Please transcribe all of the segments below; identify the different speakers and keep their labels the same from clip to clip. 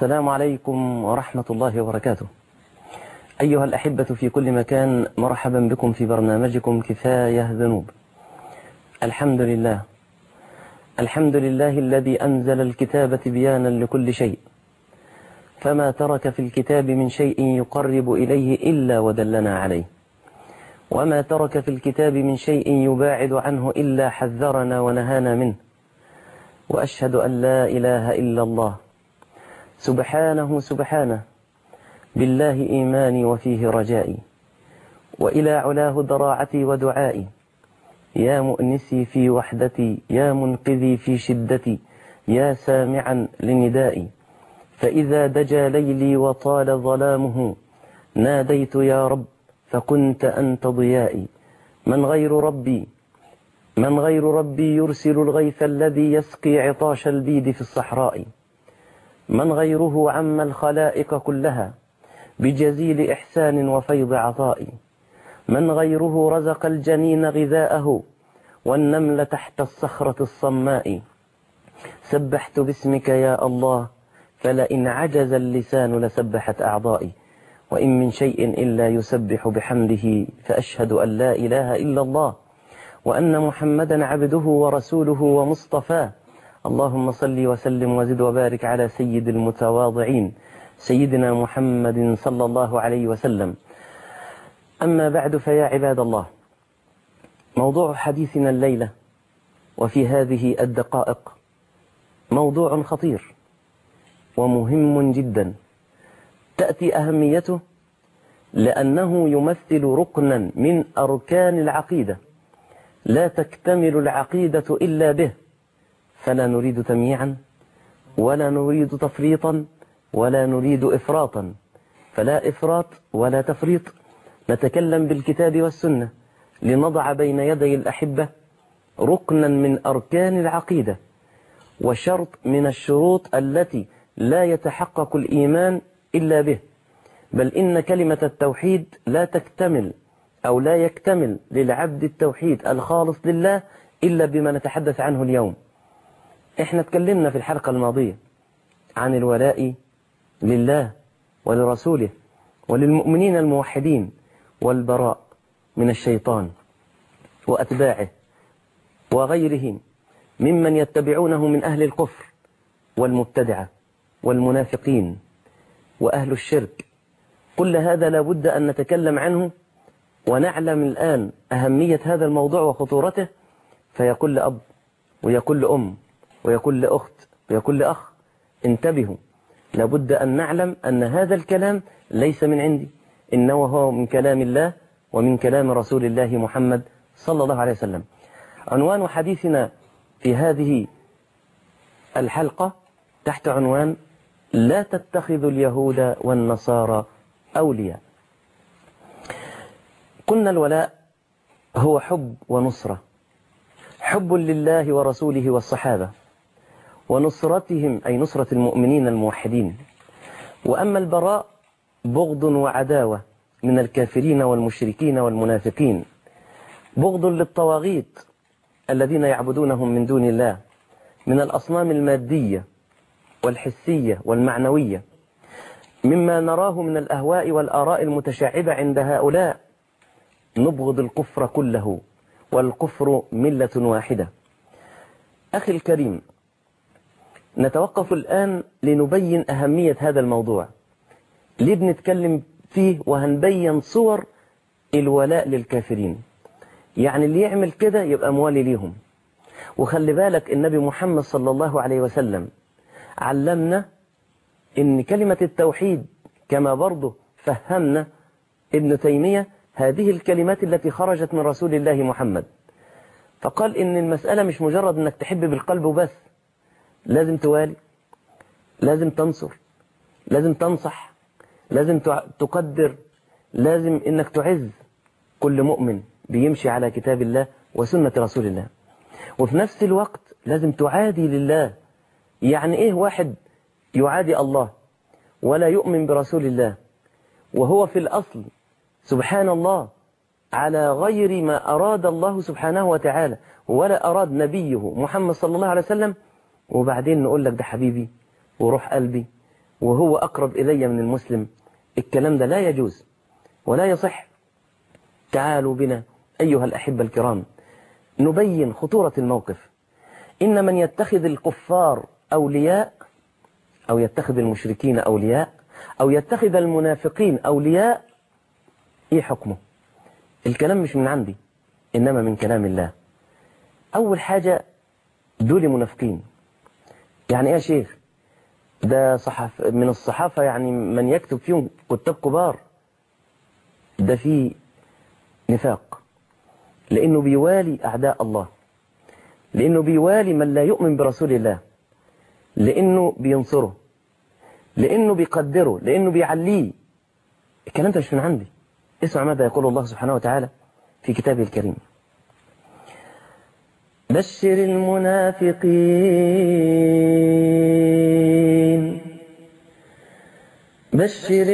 Speaker 1: السلام عليكم ورحمة الله وبركاته أيها الأحبة في كل مكان مرحبا بكم في برنامجكم كفاية ذنوب الحمد لله الحمد لله الذي أنزل الكتاب بيانا لكل شيء فما ترك في الكتاب من شيء يقرب إليه إلا ودلنا عليه وما ترك في الكتاب من شيء يباعد عنه إلا حذرنا ونهانا منه وأشهد أن لا إله إلا الله سبحانه سبحانه بالله إيماني وفيه رجائي وإلى علاه ضراعتي ودعائي يا مؤنسي في وحدتي يا منقذي في شدتي يا سامعا لندائي فإذا دجى ليلي وطال ظلامه ناديت يا رب فكنت أنت ضيائي من غير ربي من غير ربي يرسل الغيث الذي يسقي عطاش البيد في الصحراء من غيره عم الخلائق كلها بجزيل إحسان وفيض عطاء من غيره رزق الجنين غذاءه والنمل تحت الصخرة الصماء سبحت باسمك يا الله فلئن عجز اللسان لسبحت أعضائي وإن من شيء إلا يسبح بحمده فأشهد أن لا إله إلا الله وأن محمدا عبده ورسوله ومصطفاه اللهم صل وسلم وزد وبارك على سيد المتواضعين سيدنا محمد صلى الله عليه وسلم أما بعد فيا عباد الله موضوع حديثنا الليلة وفي هذه الدقائق موضوع خطير ومهم جدا تأتي أهميته لأنه يمثل ركنا من أركان العقيدة لا تكتمل العقيدة إلا به فلا نريد تمييعا ولا نريد تفريطا ولا نريد إفراطا فلا إفراط ولا تفريط نتكلم بالكتاب والسنة لنضع بين يدي الأحبة ركنا من أركان العقيدة وشرط من الشروط التي لا يتحقق الإيمان إلا به بل إن كلمة التوحيد لا تكتمل أو لا يكتمل للعبد التوحيد الخالص لله إلا بما نتحدث عنه اليوم احنا تكلمنا في الحلقة الماضية عن الولاء لله ولرسوله وللمؤمنين الموحدين والبراء من الشيطان وأتباعه وغيرهم ممن يتبعونه من أهل الكفر والمبتدعة والمنافقين وأهل الشرك كل هذا لابد أن نتكلم عنه ونعلم الآن أهمية هذا الموضوع وخطورته فيقول لأب ويقول لأم ويقول لأخت ويقول لأخ انتبهوا لابد أن نعلم أن هذا الكلام ليس من عندي إنه هو من كلام الله ومن كلام رسول الله محمد صلى الله عليه وسلم عنوان حديثنا في هذه الحلقة تحت عنوان لا تتخذوا اليهود والنصارى أولياء قلنا الولاء هو حب ونصرة حب لله ورسوله والصحابة ونصرتهم أي نصرة المؤمنين الموحدين وأما البراء بغض وعداوة من الكافرين والمشركين والمنافقين بغض للطواغيت الذين يعبدونهم من دون الله من الأصنام المادية والحسية والمعنوية مما نراه من الأهواء والآراء المتشعبة عند هؤلاء نبغض الكفر كله والكفر ملة واحدة أخي الكريم نتوقف الآن لنبين أهمية هذا الموضوع ليه بنتكلم فيه وهنبين صور الولاء للكافرين يعني اللي يعمل كده يبقى موالي ليهم وخلي بالك النبي محمد صلى الله عليه وسلم علمنا ان كلمة التوحيد كما برضه فهمنا ابن تيمية هذه الكلمات التي خرجت من رسول الله محمد فقال ان المسألة مش مجرد انك تحب بالقلب وبس لازم توالي لازم تنصر لازم تنصح لازم تقدر لازم انك تعز كل مؤمن بيمشي على كتاب الله وسنة رسول الله وفي نفس الوقت لازم تعادي لله يعني ايه واحد يعادي الله ولا يؤمن برسول الله وهو في الأصل سبحان الله على غير ما أراد الله سبحانه وتعالى ولا أراد نبيه محمد صلى الله عليه وسلم وبعدين نقول لك ده حبيبي وروح قلبي وهو أقرب إلي من المسلم الكلام ده لا يجوز ولا يصح تعالوا بنا أيها الأحبة الكرام نبين خطورة الموقف إن من يتخذ الكفار أولياء أو يتخذ المشركين أولياء أو يتخذ المنافقين أولياء إيه حكمه الكلام مش من عندي إنما من كلام الله أول حاجة دول منافقين يعني إيه يا شيخ ده صحف من الصحافة يعني من يكتب فيهم كتاب كبار ده فيه نفاق لأنه بيوالي أعداء الله لأنه بيوالي من لا يؤمن برسول الله لأنه بينصره لأنه بيقدره لأنه بيعليه الكلام ده مش من عندي اسمع ماذا يقول الله سبحانه وتعالى في كتابه الكريم بشر المنافقين بشر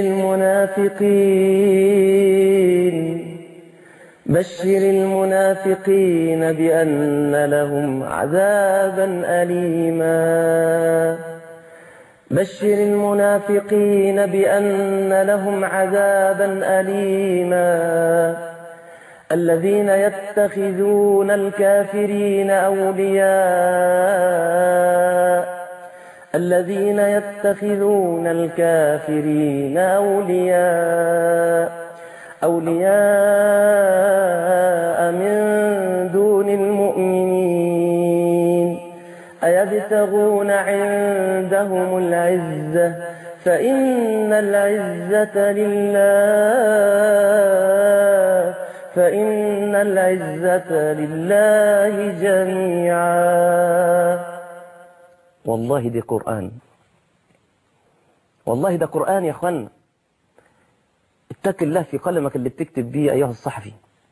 Speaker 1: المنافقين بشر المنافقين بأن لهم عذابا أليما بشر المنافقين بأن لهم عذابا أليما الذين يتخذون الكافرين أولياء الذين يتخذون الكافرين أولياء أولياء من دون المؤمنين أيبتغون عندهم العزة فإن العزة لله فإن العزة لله جميعا والله دي قرآن والله ده قرآن يا أخوانا اتق الله في قلمك اللي بتكتب بيه أيها الصحفي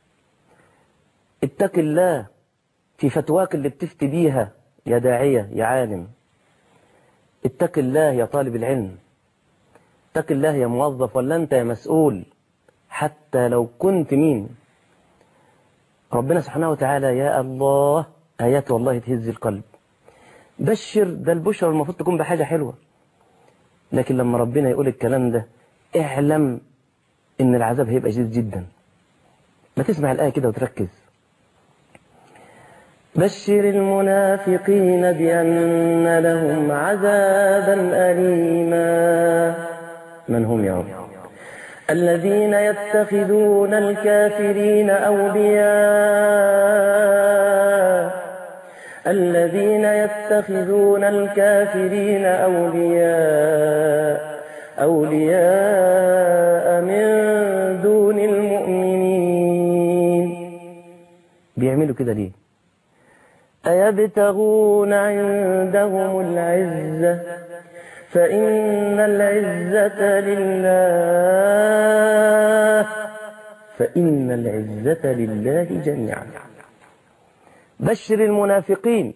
Speaker 1: اتق الله في فتواك اللي بتفتي بيها يا داعية يا عالم اتق الله يا طالب العلم اتق الله يا موظف ولا أنت يا مسؤول حتى لو كنت مين ربنا سبحانه وتعالى يا الله آيات والله تهز القلب بشر ده البشرى المفروض تكون بحاجة حلوة لكن لما ربنا يقول الكلام ده اعلم ان العذاب هيبقى شديد جدا ما تسمع الآية كده وتركز بشر المنافقين بأن لهم عذابا أليما من هم يا رب الذين يتخذون الكافرين أولياء الذين يتخذون الكافرين أولياء أولياء من دون المؤمنين بيعملوا كده ليه أيبتغون عندهم العزة فإن العزة لله فإن العزة لله جميعا بشر المنافقين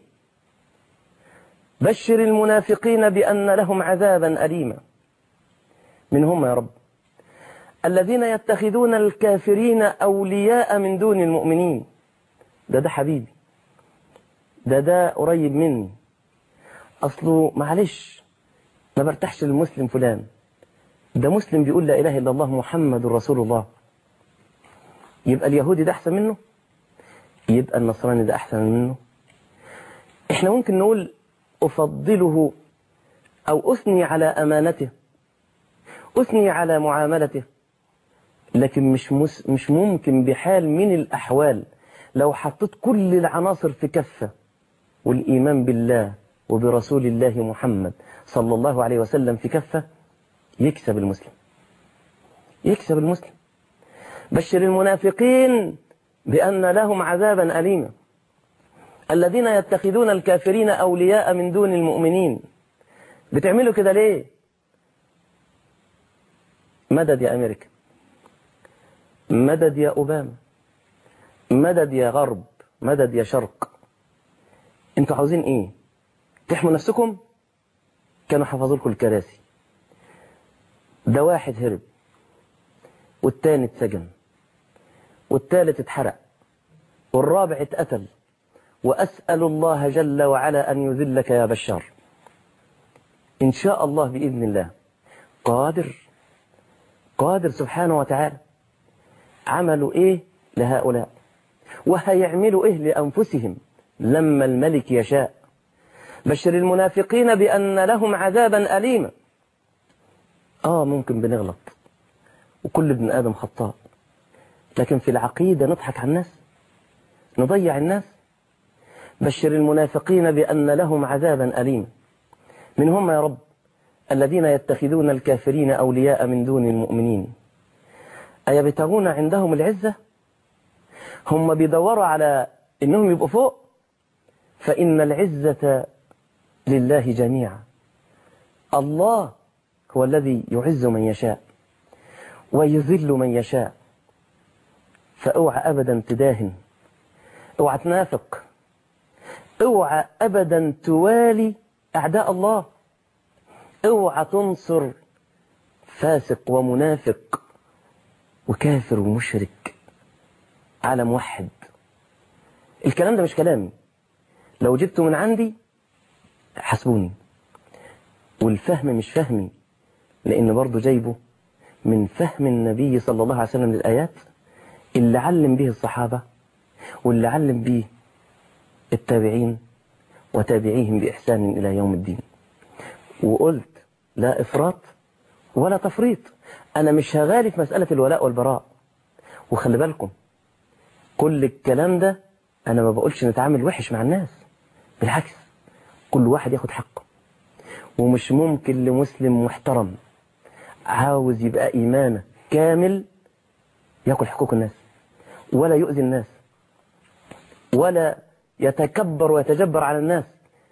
Speaker 1: بشر المنافقين بأن لهم عذابا أليما من هم يا رب الذين يتخذون الكافرين أولياء من دون المؤمنين ده ده حبيبي ده ده قريب مني أصله معلش ما برتاحش للمسلم فلان ده مسلم بيقول لا إله إلا الله محمد رسول الله يبقى اليهودي ده أحسن منه يبقى النصراني ده أحسن منه إحنا ممكن نقول أفضله أو أثني على أمانته أثني على معاملته لكن مش مس مش ممكن بحال من الأحوال لو حطيت كل العناصر في كفة والإيمان بالله وبرسول الله محمد صلى الله عليه وسلم في كفة يكسب المسلم يكسب المسلم بشر المنافقين بأن لهم عذابا أليما الذين يتخذون الكافرين أولياء من دون المؤمنين بتعملوا كده ليه مدد يا أمريكا مدد يا أوباما مدد يا غرب مدد يا شرق انتوا عاوزين ايه تحموا نفسكم كانوا حفظوا لكم الكراسي ده واحد هرب والتاني اتسجن والتالت اتحرق والرابع اتقتل وأسأل الله جل وعلا أن يذلك يا بشار إن شاء الله بإذن الله قادر قادر سبحانه وتعالى عملوا ايه لهؤلاء وهيعملوا ايه لأنفسهم لما الملك يشاء بشر المنافقين بأن لهم عذابا أليما آه ممكن بنغلط وكل ابن آدم خطاء لكن في العقيدة نضحك على الناس نضيع الناس بشر المنافقين بأن لهم عذابا أليما من هم يا رب الذين يتخذون الكافرين أولياء من دون المؤمنين أيبتغون عندهم العزة هم بيدوروا على إنهم يبقوا فوق فإن العزة لله جميعا الله هو الذي يعز من يشاء ويذل من يشاء فاوعى أبدا تداهن اوعى تنافق اوعى أبدا توالي أعداء الله اوعى تنصر فاسق ومنافق وكافر ومشرك على موحد الكلام ده مش كلامي لو جبته من عندي حسبوني والفهم مش فهمي لأن برضه جايبه من فهم النبي صلى الله عليه وسلم للآيات اللي علم به الصحابة واللي علم به التابعين وتابعيهم بإحسان إلى يوم الدين وقلت لا إفراط ولا تفريط أنا مش هغالي في مسألة الولاء والبراء وخلي بالكم كل الكلام ده أنا ما بقولش نتعامل وحش مع الناس بالعكس كل واحد ياخد حقه ومش ممكن لمسلم محترم عاوز يبقى إيمانه كامل ياكل حقوق الناس ولا يؤذي الناس ولا يتكبر ويتجبر على الناس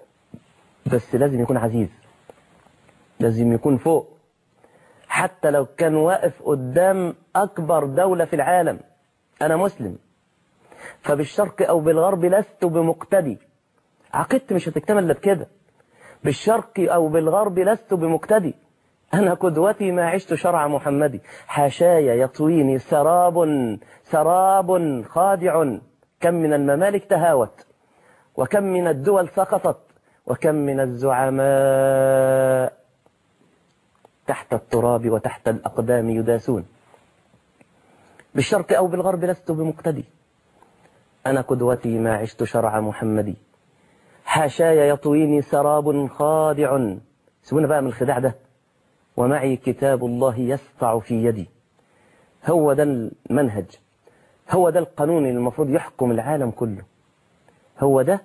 Speaker 1: بس لازم يكون عزيز لازم يكون فوق حتى لو كان واقف قدام أكبر دولة في العالم أنا مسلم فبالشرق أو بالغرب لست بمقتدي عقيدتي مش هتكتمل الا بكده بالشرق أو بالغرب لست بمقتدي أنا قدوتي ما عشت شرع محمدي حاشايا يطويني سراب سراب خادع كم من الممالك تهاوت وكم من الدول سقطت وكم من الزعماء تحت التراب وتحت الأقدام يداسون بالشرق أو بالغرب لست بمقتدي أنا قدوتي ما عشت شرع محمدي حاشايا يطويني سراب خادع سيبونا بقى من الخداع ده ومعي كتاب الله يسطع في يدي هو ده المنهج هو ده القانون اللي المفروض يحكم العالم كله هو ده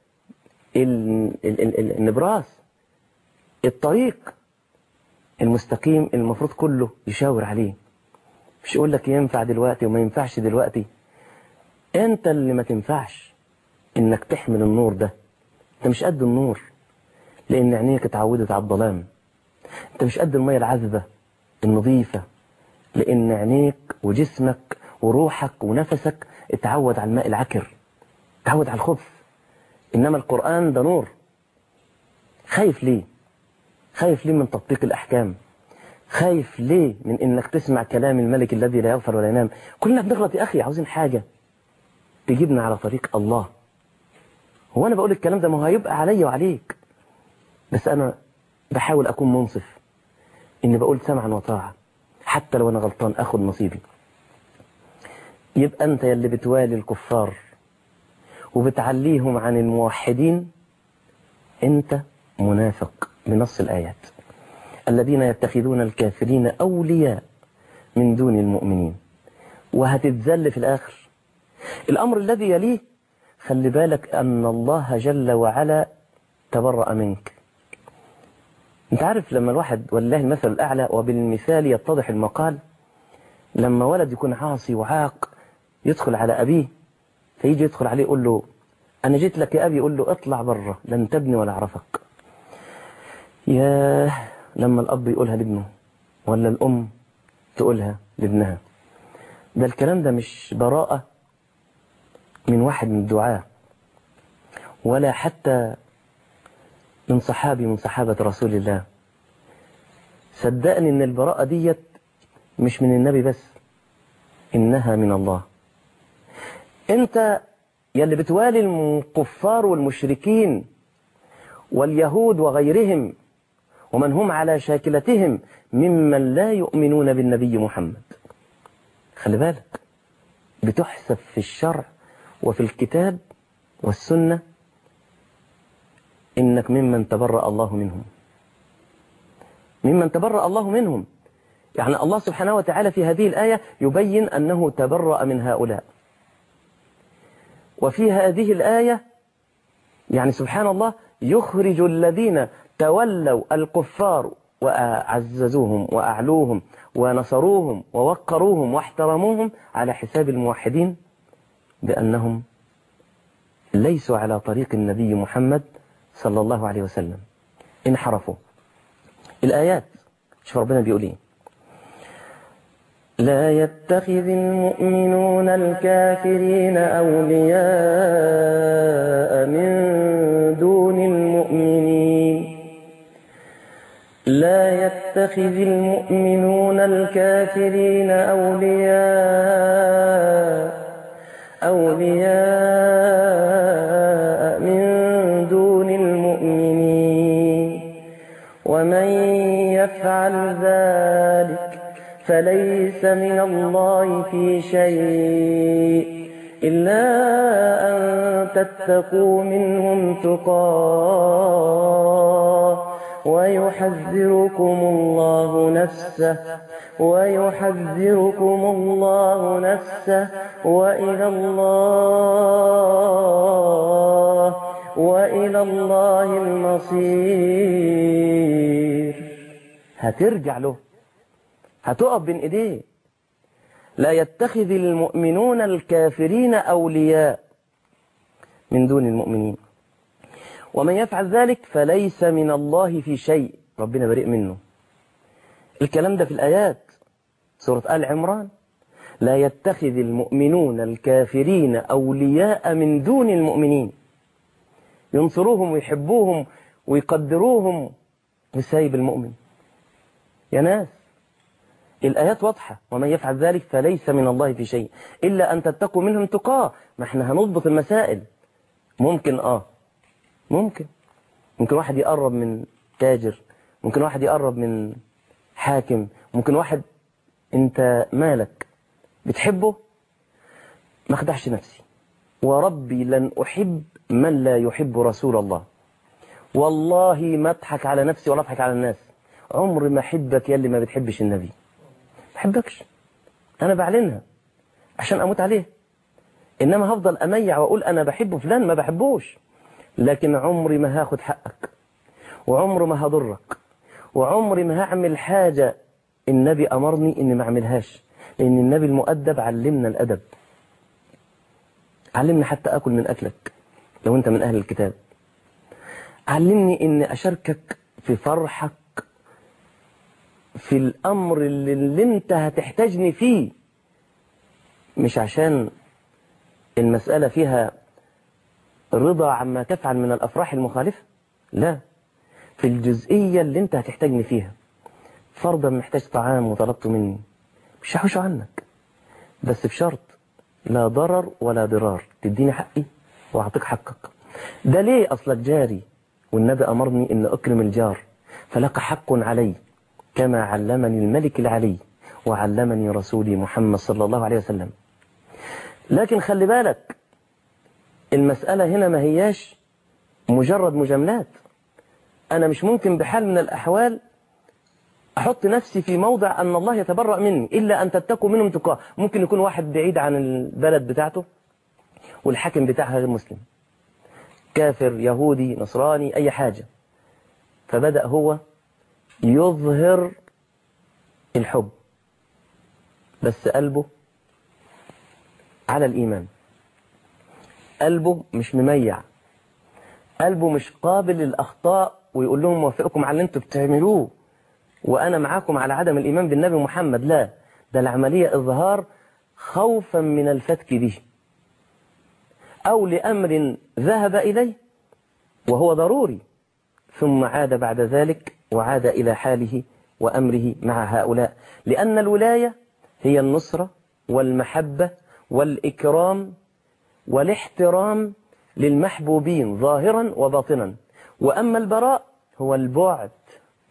Speaker 1: ال ال ال النبراس الطريق المستقيم المفروض كله يشاور عليه مش يقول لك ينفع دلوقتي وما ينفعش دلوقتي انت اللي ما تنفعش انك تحمل النور ده انت مش قد النور لان عينيك اتعودت على الظلام انت مش قد المية العذبة النظيفة لان عينيك وجسمك وروحك ونفسك اتعود على الماء العكر اتعود على الخبث انما القرآن ده نور خايف ليه خايف ليه من تطبيق الأحكام خايف ليه من انك تسمع كلام الملك الذي لا يغفر ولا ينام كلنا بنغلط يا اخي عاوزين حاجة تجيبنا على طريق الله هو انا بقول الكلام ده ما هو هيبقى عليا وعليك بس انا بحاول اكون منصف اني بقول سمعا وطاعة حتى لو انا غلطان اخد نصيبي يبقى انت يلي بتوالي الكفار وبتعليهم عن الموحدين انت منافق بنص الآيات الذين يتخذون الكافرين أولياء من دون المؤمنين وهتتذل في الآخر الأمر الذي يليه خلي بالك أن الله جل وعلا تبرأ منك انت عارف لما الواحد والله المثل الأعلى وبالمثال يتضح المقال لما ولد يكون عاصي وعاق يدخل على أبيه فيجي يدخل عليه يقول له أنا جيت لك يا أبي يقول له اطلع بره لن تبني ولا أعرفك ياه لما الأب يقولها لابنه ولا الأم تقولها لابنها ده الكلام ده مش براءة من واحد من الدعاة ولا حتى من صحابي من صحابة رسول الله صدقني ان البراءة ديت مش من النبي بس انها من الله انت يلي بتوالي الكفار والمشركين واليهود وغيرهم ومن هم على شاكلتهم ممن لا يؤمنون بالنبي محمد خلي بالك بتحسب في الشرع وفي الكتاب والسنة إنك ممن تبرأ الله منهم ممن تبرأ الله منهم يعني الله سبحانه وتعالى في هذه الآية يبين أنه تبرأ من هؤلاء وفي هذه الآية يعني سبحان الله يخرج الذين تولوا الكفار وأعززوهم وأعلوهم ونصروهم ووقروهم واحترموهم على حساب الموحدين بأنهم ليسوا على طريق النبي محمد صلى الله عليه وسلم انحرفوا الآيات شوف ربنا بيقول ايه لا يتخذ المؤمنون الكافرين أولياء من دون المؤمنين لا يتخذ المؤمنون الكافرين أولياء أولياء من دون المؤمنين ومن يفعل ذلك فليس من الله في شيء إلا أن تتقوا منهم تقاه ويحذركم الله نفسه ويحذركم الله نفسه وإلى الله وإلى الله المصير هترجع له هتقف بين ايديه لا يتخذ المؤمنون الكافرين أولياء من دون المؤمنين ومن يفعل ذلك فليس من الله في شيء ربنا بريء منه الكلام ده في الآيات سورة آل عمران لا يتخذ المؤمنون الكافرين أولياء من دون المؤمنين ينصروهم ويحبوهم ويقدروهم وسايب المؤمن يا ناس الآيات واضحة ومن يفعل ذلك فليس من الله في شيء إلا أن تتقوا منهم تقاه ما احنا هنضبط المسائل ممكن آه ممكن ممكن واحد يقرب من تاجر ممكن واحد يقرب من حاكم ممكن واحد انت مالك بتحبه ما خدعش نفسي وربي لن أحب من لا يحب رسول الله والله ما اضحك على نفسي ولا اضحك على الناس عمر ما احبك يلي ما بتحبش النبي ما احبكش انا بعلنها عشان اموت عليه انما هفضل اميع واقول انا بحب فلان ما بحبوش لكن عمري ما هاخد حقك وعمري ما هضرك وعمري ما هعمل حاجة النبي أمرني إني ما أعملهاش لأن النبي المؤدب علمنا الأدب علمني حتى أكل من أكلك لو أنت من أهل الكتاب علمني إني أشاركك في فرحك في الأمر اللي, اللي أنت هتحتاجني فيه مش عشان المسألة فيها رضا عما تفعل من الأفراح المخالفة لا في الجزئية اللي انت هتحتاجني فيها فرضا محتاج طعام وطلبته مني مش هحوشه عنك بس بشرط لا ضرر ولا ضرار تديني حقي واعطيك حقك ده ليه اصلك جاري والنبي امرني ان اكرم الجار فلك حق علي كما علمني الملك العلي وعلمني رسولي محمد صلى الله عليه وسلم لكن خلي بالك المسألة هنا ما هياش مجرد مجاملات أنا مش ممكن بحال من الأحوال أحط نفسي في موضع أن الله يتبرأ مني إلا أن تتقوا منهم تقاه ممكن يكون واحد بعيد عن البلد بتاعته والحاكم بتاعها غير مسلم كافر يهودي نصراني أي حاجة فبدأ هو يظهر الحب بس قلبه على الإيمان قلبه مش مميع قلبه مش قابل للأخطاء ويقول لهم موافقكم على اللي انتوا بتعملوه وأنا معاكم على عدم الإيمان بالنبي محمد لا ده العملية إظهار خوفا من الفتك به أو لأمر ذهب إليه وهو ضروري ثم عاد بعد ذلك وعاد إلى حاله وأمره مع هؤلاء لأن الولاية هي النصرة والمحبة والإكرام والاحترام للمحبوبين ظاهرا وباطنا وأما البراء هو البعد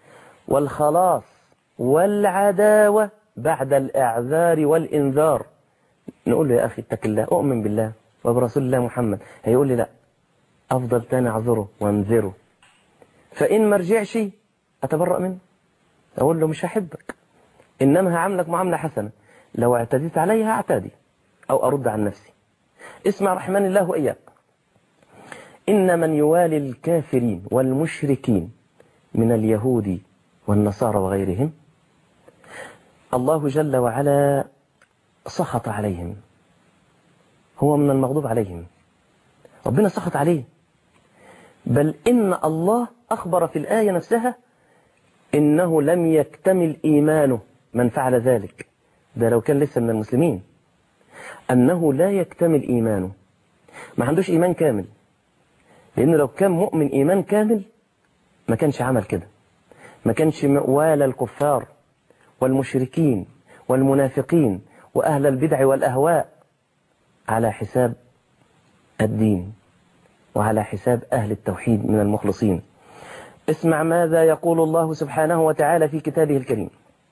Speaker 1: والخلاص والعداوة بعد الإعذار والإنذار نقول له يا أخي اتق الله أؤمن بالله وبرسول الله محمد هيقول لي لا أفضل تاني أعذره وانذره فإن ما رجعش أتبرأ منه أقول له مش هحبك إنما هعاملك معاملة حسنة لو اعتديت علي هعتدي أو أرد عن نفسي اسمع رحمن الله وإياك إن من يوالي الكافرين والمشركين من اليهود والنصارى وغيرهم الله جل وعلا سخط عليهم هو من المغضوب عليهم ربنا سخط عليه بل إن الله أخبر في الآية نفسها إنه لم يكتمل إيمانه من فعل ذلك ده لو كان لسه من المسلمين أنه لا يكتمل إيمانه ما عندوش إيمان كامل لأنه لو كان مؤمن إيمان كامل ما كانش عمل كده ما كانش والى الكفار والمشركين والمنافقين وأهل البدع والأهواء على حساب الدين وعلى حساب أهل التوحيد من المخلصين اسمع ماذا يقول الله سبحانه وتعالى في كتابه الكريم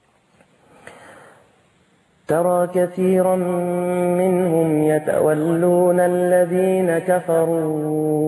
Speaker 1: ترى كثيرا منهم يتولون الذين كفروا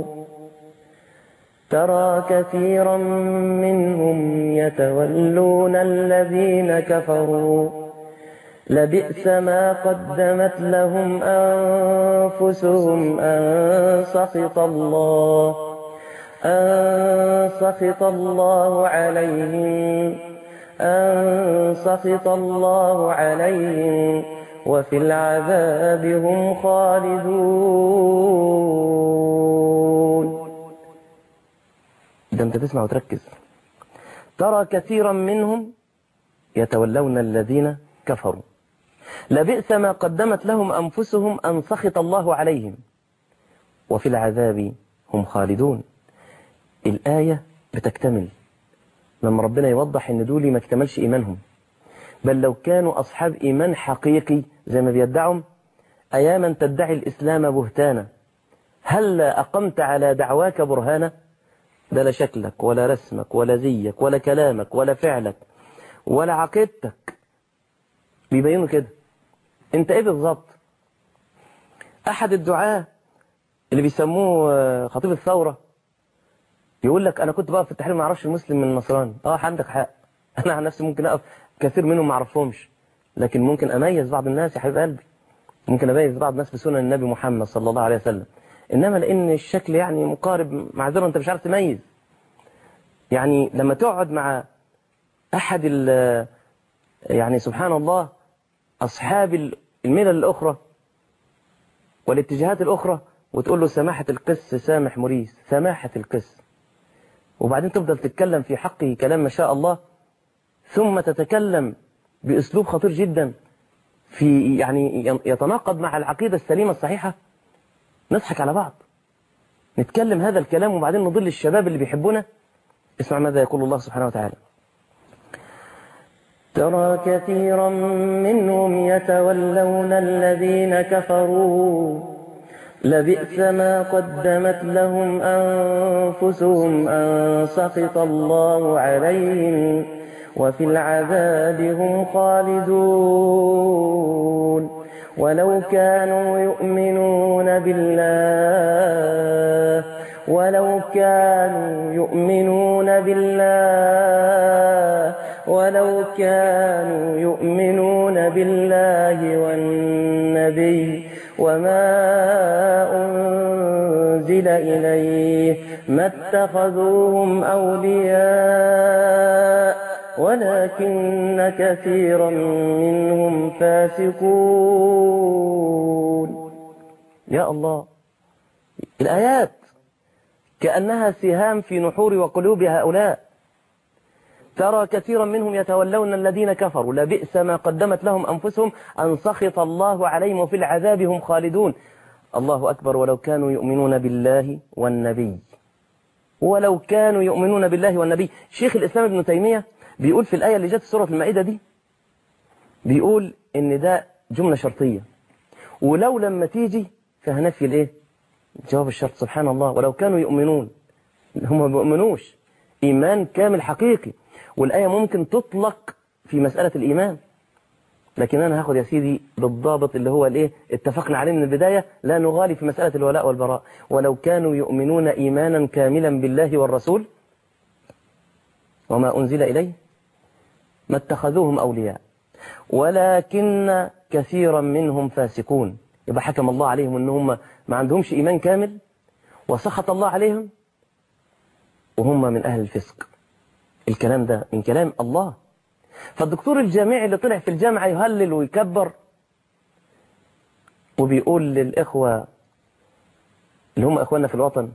Speaker 1: ترى كثيرا منهم يتولون الذين كفروا لبئس ما قدمت لهم أنفسهم أن سخط الله أن سخط الله عليهم أن سخط الله عليهم وفي العذاب هم خالدون ده انت تسمع وتركز ترى كثيرا منهم يتولون الذين كفروا لبئس ما قدمت لهم أنفسهم أن سخط الله عليهم وفي العذاب هم خالدون الآية بتكتمل لما ربنا يوضح ان دول ما اكتملش ايمانهم بل لو كانوا اصحاب ايمان حقيقي زي ما بيدعوا اياما تدعي الاسلام بهتانا هل اقمت على دعواك برهانا ده لا شكلك ولا رسمك ولا زيك ولا كلامك ولا فعلك ولا عقيدتك بيبينوا كده انت ايه بالظبط احد الدعاة اللي بيسموه خطيب الثورة يقول لك انا كنت بقف في التحرير ما اعرفش المسلم من النصراني اه عندك حق انا عن نفسي ممكن اقف كثير منهم ما اعرفهمش لكن ممكن اميز بعض الناس يا حبيب قلبي ممكن اميز بعض الناس بسنن النبي محمد صلى الله عليه وسلم انما لان الشكل يعني مقارب معذره انت مش عارف تميز يعني لما تقعد مع احد ال يعني سبحان الله اصحاب الملل الاخرى والاتجاهات الاخرى وتقول له سماحه القس سامح مريس سماحه القس وبعدين تفضل تتكلم في حقه كلام ما شاء الله ثم تتكلم بأسلوب خطير جدا في يعني يتناقض مع العقيدة السليمة الصحيحة نضحك على بعض نتكلم هذا الكلام وبعدين نضل الشباب اللي بيحبونا اسمع ماذا يقول الله سبحانه وتعالى ترى كثيرا منهم يتولون الذين كفروا لبئس ما قدمت لهم أنفسهم أن سخط الله عليهم وفي العذاب هم خالدون ولو كانوا يؤمنون بالله ولو كانوا يؤمنون بالله ولو كانوا يؤمنون بالله والنبي وما أنزل إليه ما اتخذوهم أولياء ولكن كثيرا منهم فاسقون يا الله الآيات كأنها سهام في نحور وقلوب هؤلاء ترى كثيرا منهم يتولون الذين كفروا لبئس ما قدمت لهم أنفسهم أن سخط الله عليهم وفي العذاب هم خالدون الله أكبر ولو كانوا يؤمنون بالله والنبي ولو كانوا يؤمنون بالله والنبي شيخ الإسلام ابن تيمية بيقول في الآية اللي جت في سورة المائدة دي بيقول إن ده جملة شرطية ولو لما تيجي فهنفي الإيه جواب الشرط سبحان الله ولو كانوا يؤمنون هم ما بيؤمنوش إيمان كامل حقيقي والآية ممكن تطلق في مسألة الإيمان لكن أنا هاخد يا سيدي بالضابط اللي هو الإيه اتفقنا عليه من البداية لا نغالي في مسألة الولاء والبراء ولو كانوا يؤمنون إيمانا كاملا بالله والرسول وما أنزل إليه ما اتخذوهم أولياء ولكن كثيرا منهم فاسقون يبقى حكم الله عليهم أنهم ما عندهمش إيمان كامل وسخط الله عليهم وهم من أهل الفسق الكلام ده من كلام الله فالدكتور الجامعي اللي طلع في الجامعة يهلل ويكبر وبيقول للإخوة اللي هم إخواننا في الوطن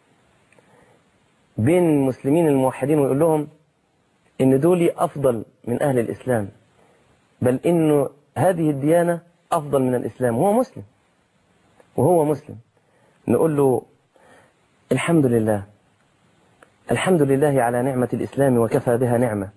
Speaker 1: بين المسلمين الموحدين ويقول لهم إن دول أفضل من أهل الإسلام بل إنه هذه الديانة أفضل من الإسلام وهو مسلم وهو مسلم نقول له الحمد لله الحمد لله على نعمة الإسلام وكفى بها نعمة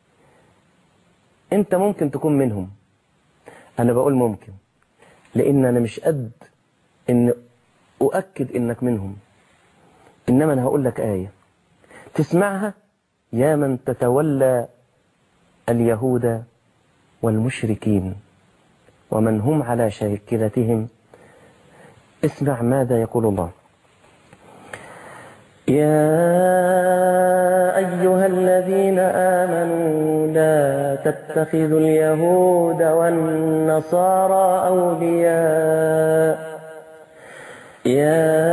Speaker 1: أنت ممكن تكون منهم أنا بقول ممكن لأن أنا مش قد إن أؤكد إنك منهم إنما أنا هقول لك آية تسمعها يا من تتولى اليهود والمشركين ومن هم على شاكلتهم اسمع ماذا يقول الله يا أيها الذين آمنوا لا تتخذوا اليهود والنصارى أولياء يا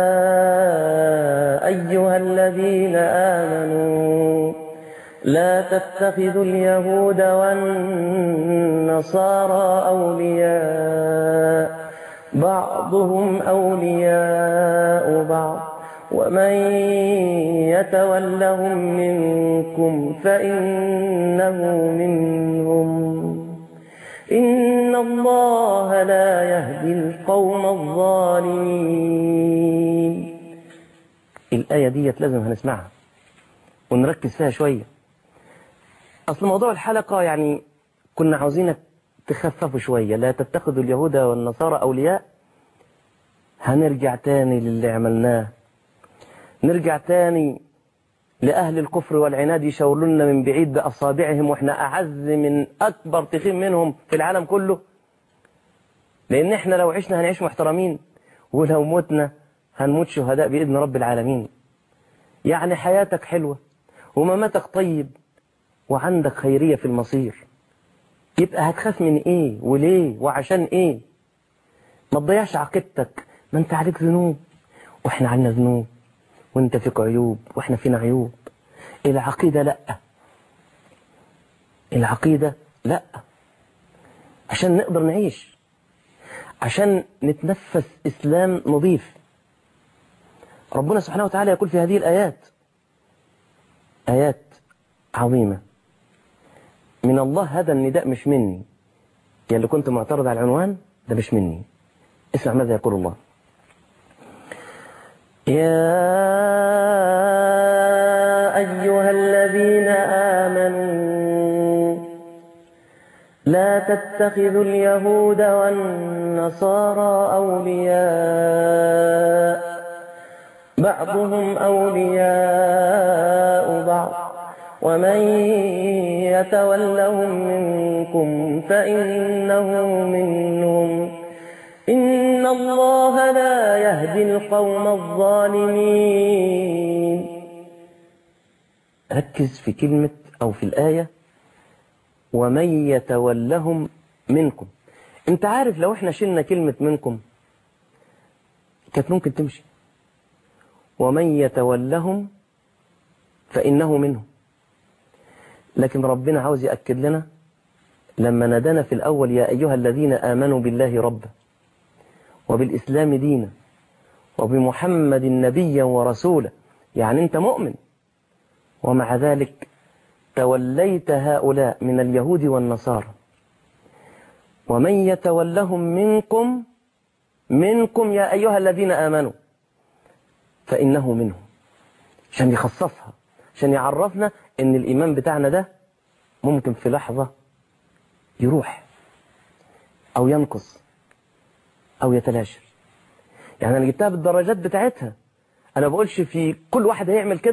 Speaker 1: أيها الذين آمنوا لا تتخذوا اليهود والنصارى أولياء بعضهم أولياء بعض ومن يتولهم منكم فإنه منهم إن الله لا يهدي القوم الظالمين الآية ديت لازم هنسمعها ونركز فيها شوية أصل موضوع الحلقة يعني كنا عاوزينك تخففوا شوية لا تتخذوا اليهود والنصارى أولياء هنرجع تاني للي عملناه نرجع تاني لأهل الكفر والعناد يشاورلنا من بعيد بأصابعهم وإحنا أعز من أكبر تخين منهم في العالم كله لأن إحنا لو عشنا هنعيش محترمين ولو متنا هنموت شهداء بإذن رب العالمين يعني حياتك حلوة ومماتك طيب وعندك خيرية في المصير يبقى هتخاف من إيه وليه وعشان إيه ما تضيعش عقيدتك ما أنت عليك ذنوب وإحنا عنا ذنوب وانت فيك عيوب واحنا فينا عيوب العقيدة لا العقيدة لا عشان نقدر نعيش عشان نتنفس إسلام نظيف ربنا سبحانه وتعالى يقول في هذه الآيات آيات عظيمة من الله هذا النداء مش مني يا اللي كنت معترض على العنوان ده مش مني اسمع ماذا يقول الله يا أيها الذين آمنوا لا تتخذوا اليهود والنصارى أولياء بعضهم أولياء بعض ومن يتولهم منكم فإنه منهم إن الله لا يهدي القوم الظالمين ركز في كلمة أو في الآية ومن يتولهم منكم انت عارف لو احنا شلنا كلمة منكم كانت ممكن تمشي ومن يتولهم فإنه منهم لكن ربنا عاوز يأكد لنا لما نادانا في الأول يا أيها الذين آمنوا بالله ربا وبالإسلام دينا وبمحمد نبيا ورسولا يعني أنت مؤمن ومع ذلك توليت هؤلاء من اليهود والنصارى ومن يتولهم منكم منكم يا أيها الذين آمنوا فإنه منهم عشان يخصصها عشان يعرفنا ان الإيمان بتاعنا ده ممكن في لحظة يروح أو ينقص أو يتلاشى يعني أنا جبتها بالدرجات بتاعتها أنا بقولش في كل واحد هيعمل كده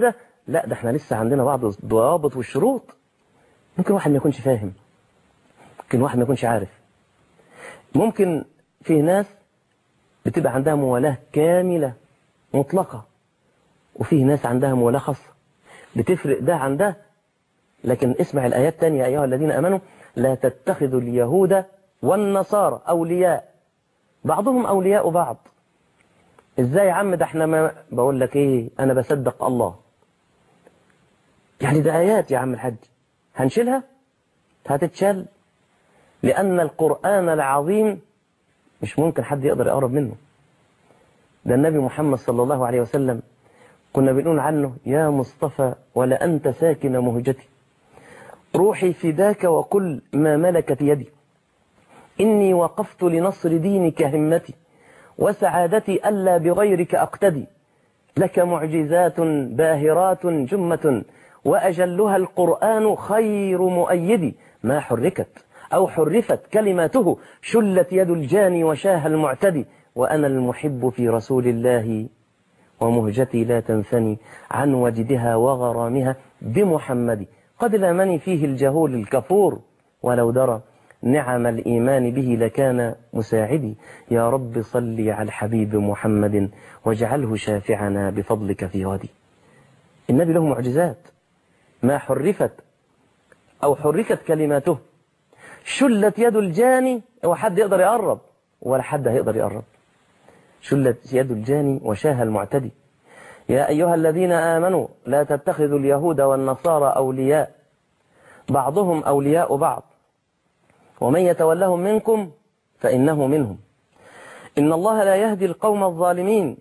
Speaker 1: لا ده احنا لسه عندنا بعض الضوابط والشروط ممكن واحد ما يكونش فاهم ممكن واحد ما يكونش عارف ممكن فيه ناس بتبقى عندها موالاة كاملة مطلقة وفيه ناس عندها موالاة خاصة بتفرق ده عن ده لكن اسمع الآيات تانية أيها الذين أمنوا لا تتخذوا اليهود والنصارى أولياء بعضهم أولياء بعض ازاي يا عم ده احنا ما بقول لك ايه انا بصدق الله يعني ده ايات يا عم الحاج هنشيلها هتتشال لان القرآن العظيم مش ممكن حد يقدر يقرب منه ده النبي محمد صلى الله عليه وسلم كنا بنقول عنه يا مصطفى ولا أنت ساكن مهجتي روحي فداك وكل ما ملكت يدي إني وقفت لنصر دينك همتي وسعادتي ألا بغيرك أقتدي لك معجزات باهرات جمة وأجلها القرآن خير مؤيد ما حركت أو حرفت كلماته شلت يد الجاني وشاه المعتدي وأنا المحب في رسول الله ومهجتي لا تنثني عن وجدها وغرامها بمحمد قد لامني فيه الجهول الكفور ولو درى نعم الإيمان به لكان مساعدي يا رب صل على الحبيب محمد واجعله شافعنا بفضلك في غدي النبي له معجزات ما حرفت أو حركت كلماته شلت يد الجاني هو حد يقدر يقرب ولا حد هيقدر يقرب شلت يد الجاني وشاه المعتدي يا أيها الذين آمنوا لا تتخذوا اليهود والنصارى أولياء بعضهم أولياء بعض ومن يتولهم منكم فإنه منهم إن الله لا يهدي القوم الظالمين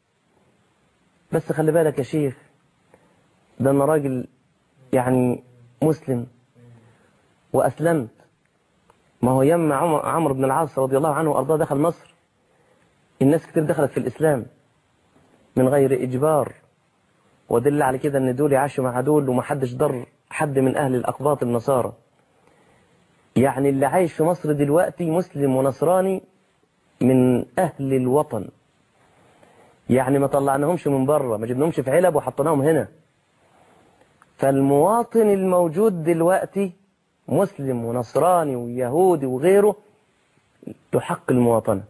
Speaker 1: بس خلي بالك يا شيخ ده أنا راجل يعني مسلم وأسلمت ما هو يم عمرو بن العاص رضي الله عنه وأرضاه دخل مصر الناس كتير دخلت في الإسلام من غير إجبار ودل على كده أن دول عاشوا مع دول ومحدش ضر حد من أهل الأقباط النصارى يعني اللي عايش في مصر دلوقتي مسلم ونصراني من أهل الوطن يعني ما طلعناهمش من بره ما جبناهمش في علب وحطيناهم هنا فالمواطن الموجود دلوقتي مسلم ونصراني ويهودي وغيره تحق المواطنة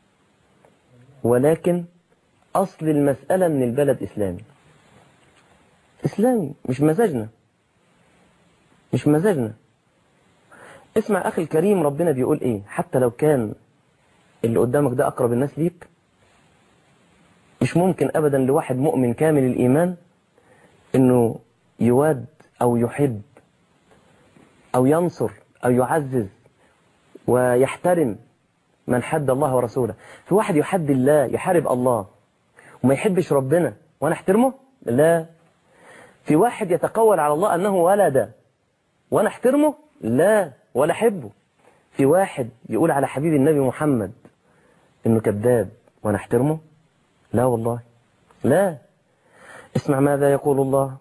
Speaker 1: ولكن أصل المسألة من البلد إسلامي إسلامي مش مزاجنا مش مزاجنا اسمع أخي الكريم ربنا بيقول إيه حتى لو كان اللي قدامك ده أقرب الناس ليك مش ممكن أبدا لواحد مؤمن كامل الإيمان إنه يواد أو يحب أو ينصر أو يعزز ويحترم من حد الله ورسوله في واحد يحد الله يحارب الله وما يحبش ربنا وأنا احترمه لا في واحد يتقول على الله أنه ولد وأنا احترمه لا ولا احبه في واحد يقول على حبيب النبي محمد انه كذاب وانا احترمه لا والله لا اسمع ماذا يقول الله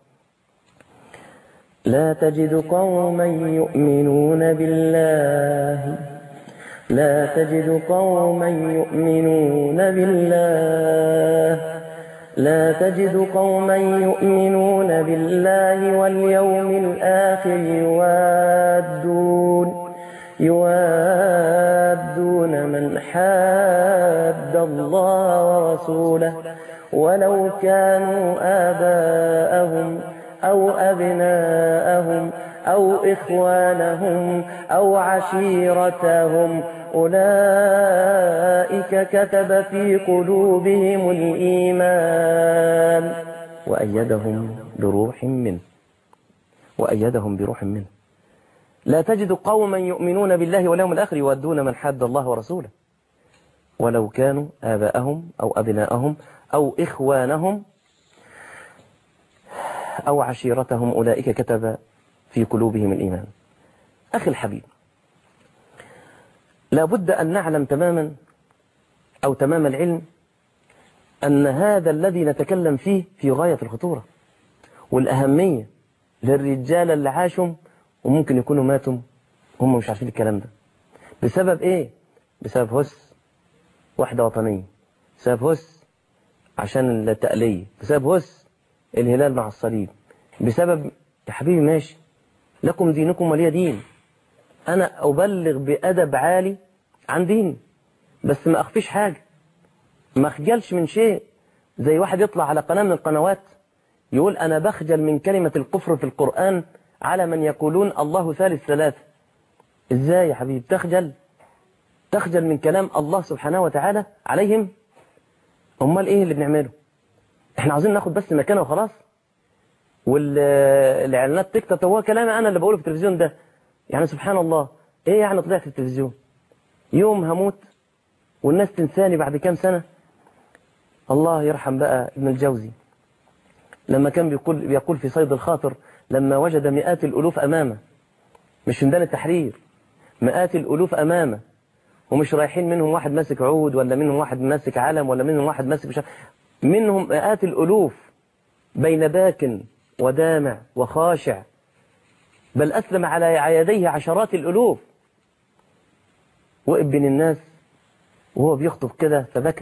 Speaker 1: لا تجد قوما يؤمنون بالله لا تجد قوما يؤمنون بالله لا تجد قوما يؤمنون بالله واليوم الآخر يوادون يوادون من حاد الله ورسوله ولو كانوا آباءهم أو أبناءهم أو إخوانهم أو عشيرتهم أولئك كتب في قلوبهم الإيمان وأيدهم بروح منه وأيدهم بروح منه لا تجد قوما يؤمنون بالله واليوم الآخر يودون من حد الله ورسوله ولو كانوا آباءهم أو أبناءهم أو إخوانهم أو عشيرتهم أولئك كتب في قلوبهم الإيمان أخي الحبيب لابد أن نعلم تماما أو تمام العلم أن هذا الذي نتكلم فيه في غاية الخطورة والأهمية للرجال اللي عاشوا وممكن يكونوا ماتوا هم مش عارفين الكلام ده بسبب إيه؟ بسبب هس وحدة وطنية بسبب هس عشان التألية بسبب هس الهلال مع الصليب بسبب يا حبيبي ماشي لكم دينكم ولي دين أنا أبلغ بأدب عالي عن ديني بس ما أخفيش حاجة ما أخجلش من شيء زي واحد يطلع على قناة من القنوات يقول أنا بخجل من كلمة الكفر في القرآن على من يقولون الله ثالث ثلاثة إزاي يا حبيبي تخجل تخجل من كلام الله سبحانه وتعالى عليهم امال ايه اللي بنعمله احنا عاوزين ناخد بس مكانه وخلاص والاعلانات تكتر هو كلامي انا اللي بقوله في التلفزيون ده يعني سبحان الله ايه يعني طلعت في التلفزيون يوم هموت والناس تنساني بعد كام سنة الله يرحم بقى ابن الجوزي لما كان بيقول, بيقول في صيد الخاطر لما وجد مئات الألوف أمامه مش في ميدان التحرير مئات الألوف أمامه ومش رايحين منهم واحد ماسك عود ولا منهم واحد ماسك علم ولا منهم واحد ماسك مش منهم مئات الألوف بين باك ودامع وخاشع بل أسلم على يديه عشرات الألوف وقف بين الناس وهو بيخطب كده فبكى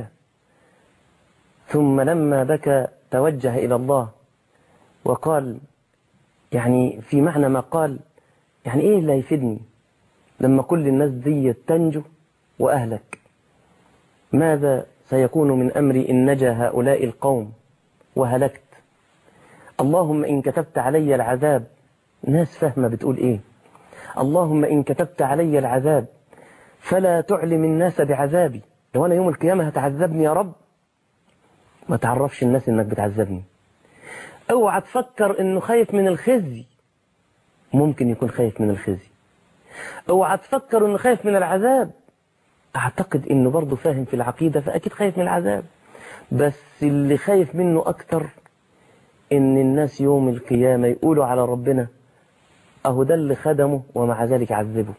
Speaker 1: ثم لما بكى توجه إلى الله وقال يعني في معنى ما قال يعني إيه اللي هيفيدني لما كل الناس دي تنجو وأهلك ماذا سيكون من أمري إن نجا هؤلاء القوم وهلكت اللهم إن كتبت علي العذاب ناس فاهمة بتقول إيه اللهم إن كتبت علي العذاب فلا تعلم الناس بعذابي لو أنا يوم القيامة هتعذبني يا رب ما تعرفش الناس إنك بتعذبني اوعى تفكر إنه خايف من الخزي ممكن يكون خايف من الخزي اوعى تفكر إنه خايف من العذاب أعتقد إنه برضه فاهم في العقيدة فأكيد خايف من العذاب بس اللي خايف منه أكتر إن الناس يوم القيامة يقولوا على ربنا أهو ده اللي خدمه ومع ذلك عذبه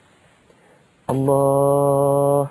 Speaker 1: الله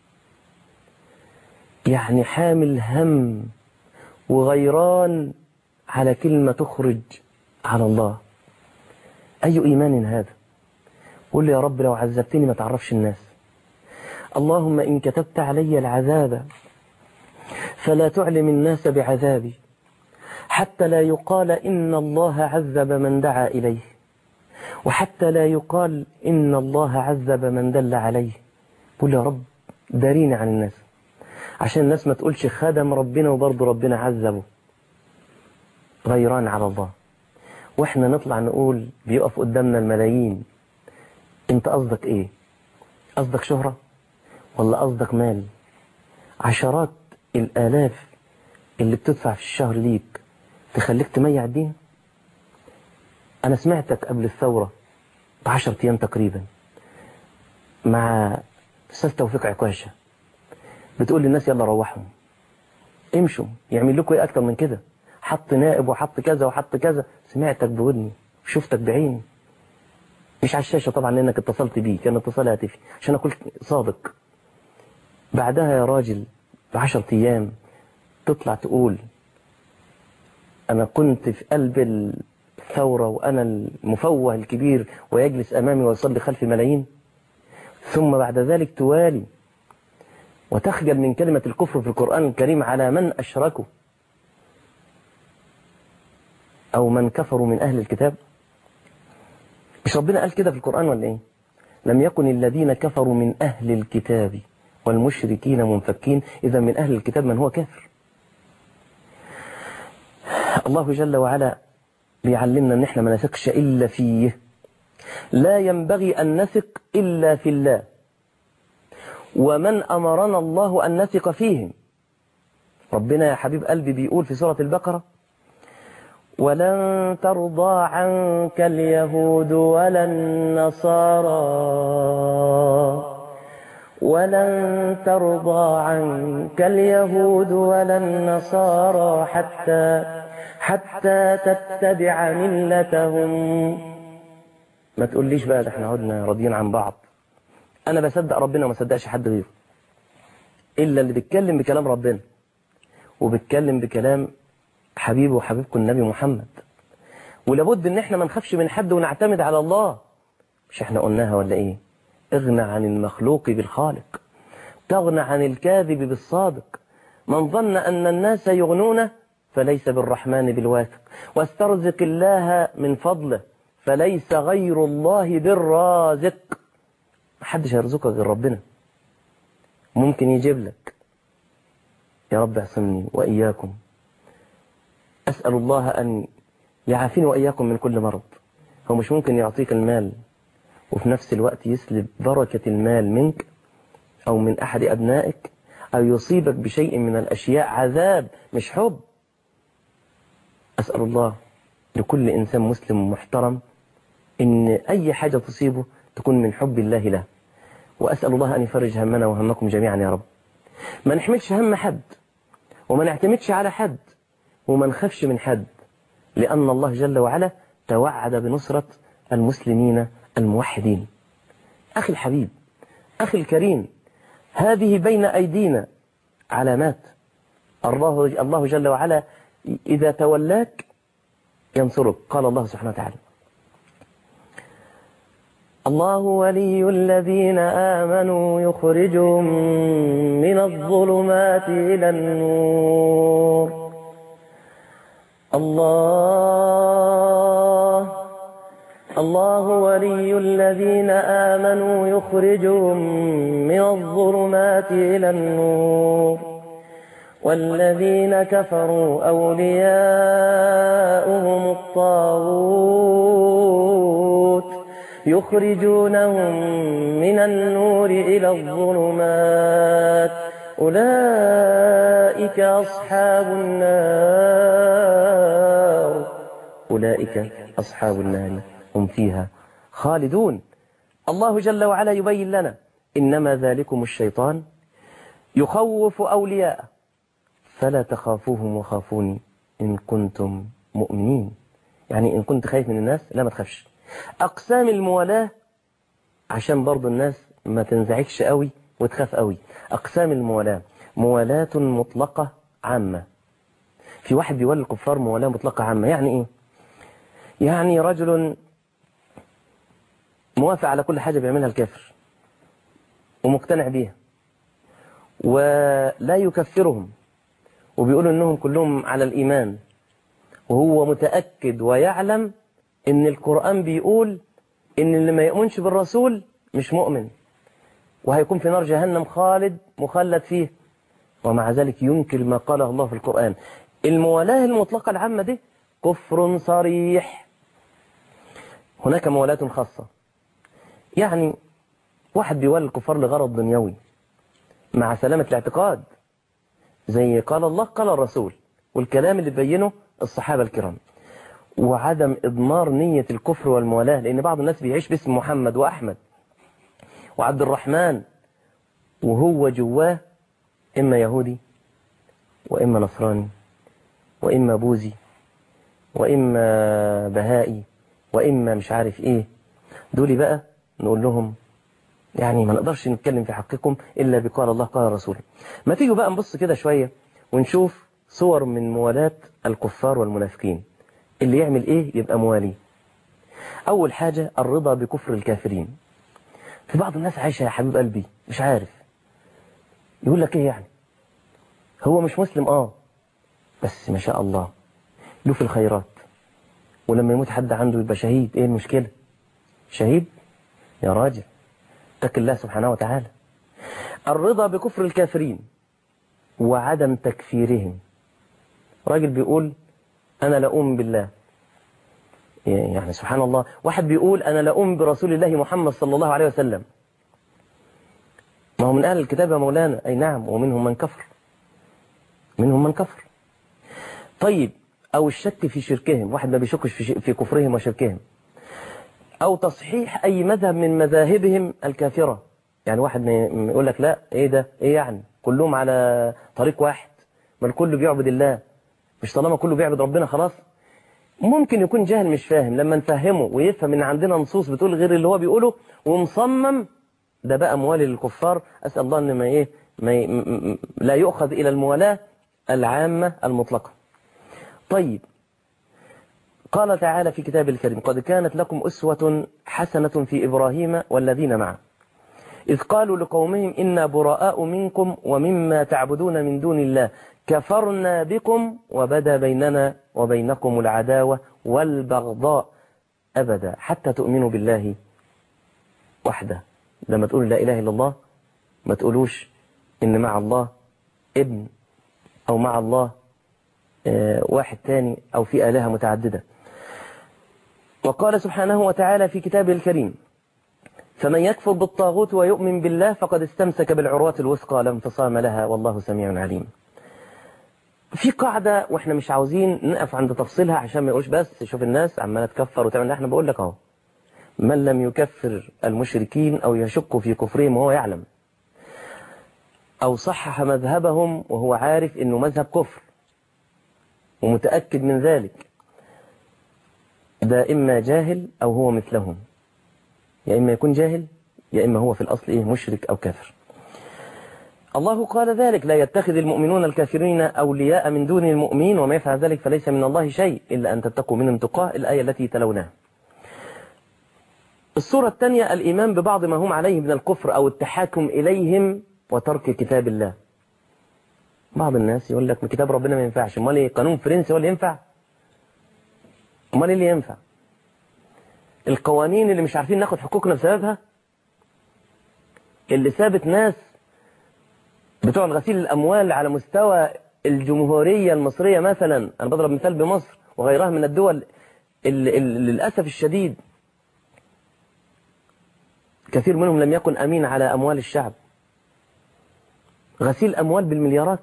Speaker 1: يعني حامل هم وغيران على كلمة تخرج على الله أي إيمان هذا قل لي يا رب لو عذبتني ما تعرفش الناس اللهم إن كتبت علي العذاب فلا تعلم الناس بعذابي حتى لا يقال إن الله عذب من دعا إليه وحتى لا يقال إن الله عذب من دل عليه قل يا رب داريني عن الناس عشان الناس ما تقولش خدم ربنا وبرضه ربنا عذبه غيران على الله واحنا نطلع نقول بيقف قدامنا الملايين انت قصدك ايه قصدك شهرة ولا قصدك مال عشرات الالاف اللي بتدفع في الشهر ليك تخليك تميع الدين انا سمعتك قبل الثورة بعشرة ايام تقريبا مع استاذ توفيق عكاشة بتقول للناس يلا روحوا امشوا يعمل لكم ايه اكتر من كده حط نائب وحط كذا وحط كذا سمعتك بودني شفتك بعيني مش على الشاشة طبعا لانك اتصلت بيه كان اتصال هاتفي عشان اكون صادق بعدها يا راجل بعشرة ايام تطلع تقول انا كنت في قلب الثورة وانا المفوه الكبير ويجلس امامي ويصلي خلف ملايين ثم بعد ذلك توالي وتخجل من كلمة الكفر في القرآن الكريم على من أشركوا أو من كفروا من أهل الكتاب مش ربنا قال كده في القرآن ولا إيه لم يكن الذين كفروا من أهل الكتاب والمشركين منفكين إذا من أهل الكتاب من هو كافر الله جل وعلا بيعلمنا ان احنا ما نثقش الا فيه لا ينبغي ان نثق الا في الله ومن امرنا الله ان نثق فيهم ربنا يا حبيب قلبي بيقول في سورة البقرة ولن ترضى عنك اليهود ولا النصارى ولن ترضى عنك اليهود ولا النصارى حتى حتى تتبع ملتهم ما تقوليش بقى ده احنا عدنا راضيين عن بعض انا بصدق ربنا وما صدقش حد غيره الا اللي بيتكلم بكلام ربنا وبيتكلم بكلام حبيبه وحبيبكم النبي محمد ولابد ان احنا ما نخافش من حد ونعتمد على الله مش احنا قلناها ولا ايه اغنى عن المخلوق بالخالق تغنى عن الكاذب بالصادق من ظن ان الناس يغنون فليس بالرحمن بالواثق واسترزق الله من فضله فليس غير الله بالرازق محدش هيرزقك غير ربنا ممكن يجيب لك يا رب اعصمني وإياكم أسأل الله أن يعافيني وإياكم من كل مرض هو مش ممكن يعطيك المال وفي نفس الوقت يسلب بركة المال منك أو من أحد أبنائك أو يصيبك بشيء من الأشياء عذاب مش حب أسأل الله لكل إنسان مسلم محترم إن أي حاجة تصيبه تكون من حب الله له وأسأل الله أن يفرج همنا وهمكم جميعا يا رب ما نحملش هم حد وما نعتمدش على حد وما نخافش من حد لأن الله جل وعلا توعد بنصرة المسلمين الموحدين أخي الحبيب أخي الكريم هذه بين أيدينا علامات الله الله جل وعلا إذا تولاك ينصرك قال الله سبحانه وتعالى الله ولي الذين آمنوا يخرجهم من الظلمات إلى النور الله الله ولي الذين آمنوا يخرجهم من الظلمات إلى النور والذين كفروا أولياؤهم الطاغوت يخرجونهم من النور إلى الظلمات أولئك أصحاب النار أولئك أصحاب النار هم فيها خالدون الله جل وعلا يبين لنا إنما ذلكم الشيطان يخوف أولياءه فلا تخافوهم وخافوني إن كنتم مؤمنين يعني إن كنت خايف من الناس لا ما تخافش أقسام الموالاة عشان برضو الناس ما تنزعجش قوي وتخاف قوي أقسام الموالاة موالاة مطلقة عامة في واحد بيولي الكفار موالاة مطلقة عامة يعني إيه يعني رجل موافق على كل حاجة بيعملها الكافر ومقتنع بيها ولا يكفرهم وبيقولوا انهم كلهم على الايمان وهو متأكد ويعلم ان القرآن بيقول ان اللي ما يؤمنش بالرسول مش مؤمن وهيكون في نار جهنم خالد مخلد فيه ومع ذلك ينكر ما قاله الله في القرآن الموالاة المطلقة العامة دي كفر صريح هناك موالاة خاصة يعني واحد بيولي الكفار لغرض دنيوي مع سلامة الاعتقاد زي قال الله قال الرسول والكلام اللي بينه الصحابة الكرام وعدم إضمار نية الكفر والموالاة لأن بعض الناس بيعيش باسم محمد وأحمد وعبد الرحمن وهو جواه إما يهودي وإما نصراني وإما بوذي وإما بهائي وإما مش عارف إيه دول بقى نقول لهم يعني ما نقدرش نتكلم في حقكم إلا بقال الله قال رسوله ما تيجوا بقى نبص كده شوية ونشوف صور من موالاة الكفار والمنافقين اللي يعمل إيه يبقى موالي أول حاجة الرضا بكفر الكافرين في بعض الناس عايشة يا حبيب قلبي مش عارف يقول لك إيه يعني هو مش مسلم آه بس ما شاء الله له في الخيرات ولما يموت حد عنده يبقى شهيد إيه المشكلة شهيد يا راجل اتق الله سبحانه وتعالى الرضا بكفر الكافرين وعدم تكفيرهم راجل بيقول أنا لا أؤمن بالله يعني سبحان الله واحد بيقول أنا لا أؤمن برسول الله محمد صلى الله عليه وسلم ما هو من أهل الكتاب يا مولانا أي نعم ومنهم من كفر منهم من كفر طيب أو الشك في شركهم واحد ما بيشكش في, في كفرهم وشركهم أو تصحيح أي مذهب من مذاهبهم الكافرة يعني واحد يقول لك لا إيه ده إيه يعني كلهم على طريق واحد ما الكل بيعبد الله مش طالما كله بيعبد ربنا خلاص ممكن يكون جاهل مش فاهم لما نفهمه ويفهم ان عندنا نصوص بتقول غير اللي هو بيقوله ومصمم ده بقى موالي للكفار اسال الله ان ما ايه ما ي... م... لا يؤخذ الى الموالاه العامه المطلقه طيب قال تعالى في كتاب الكريم قد كانت لكم أسوة حسنة في إبراهيم والذين معه إذ قالوا لقومهم إنا براء منكم ومما تعبدون من دون الله كفرنا بكم وبدا بيننا وبينكم العداوة والبغضاء أبدا حتى تؤمنوا بالله وحده لما تقولوا لا إله إلا الله ما تقولوش إن مع الله ابن أو مع الله واحد تاني أو في آلهة متعددة وقال سبحانه وتعالى في كتابه الكريم فمن يكفر بالطاغوت ويؤمن بالله فقد استمسك بالعروة الوثقى لا انفصام لها والله سميع عليم في قاعدة واحنا مش عاوزين نقف عند تفصيلها عشان ما يقولش بس شوف الناس عمالة تكفر وتعمل احنا بقول لك اهو من لم يكفر المشركين او يشك في كفرهم وهو يعلم او صحح مذهبهم وهو عارف انه مذهب كفر ومتأكد من ذلك ده إما جاهل أو هو مثلهم يا إما يكون جاهل يا إما هو في الأصل إيه مشرك أو كافر الله قال ذلك لا يتخذ المؤمنون الكافرين أولياء من دون المؤمنين وما يفعل ذلك فليس من الله شيء إلا أن تتقوا منهم تقاه الآية التي تلوناها الصورة الثانية الإيمان ببعض ما هم عليه من الكفر أو التحاكم إليهم وترك كتاب الله بعض الناس يقول لك كتاب ربنا ما ينفعش امال ايه قانون فرنسي هو اللي ينفع امال ايه اللي ينفع القوانين اللي مش عارفين ناخد حقوقنا بسببها اللي سابت ناس بتوع غسيل الاموال على مستوى الجمهورية المصرية مثلا انا بضرب مثال بمصر وغيرها من الدول اللي اللي للأسف الشديد كثير منهم لم يكن أمين على أموال الشعب غسيل أموال بالمليارات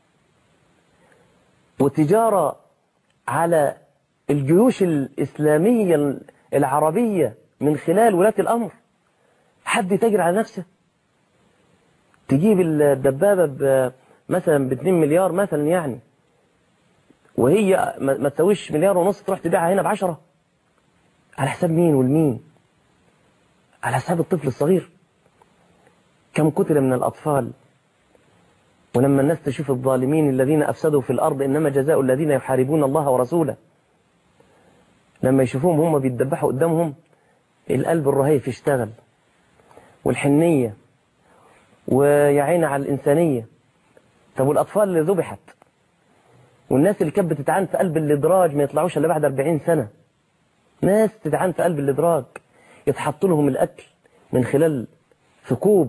Speaker 1: وتجارة على الجيوش الإسلامية العربية من خلال ولاة الأمر حد تجري على نفسه تجيب الدبابة مثلا ب 2 مليار مثلا يعني وهي ما تسويش مليار ونص تروح تبيعها هنا بعشرة على حساب مين والمين على حساب الطفل الصغير كم قتل من الأطفال ولما الناس تشوف الظالمين الذين أفسدوا في الأرض إنما جزاء الذين يحاربون الله ورسوله لما يشوفوهم هم بيتدبحوا قدامهم القلب الرهيف يشتغل والحنية ويعين على الإنسانية طب والأطفال اللي ذبحت والناس اللي كانت بتتعان في قلب الإدراج ما يطلعوش إلا بعد 40 سنة ناس تتعان في قلب الإدراج يتحط لهم الأكل من خلال ثقوب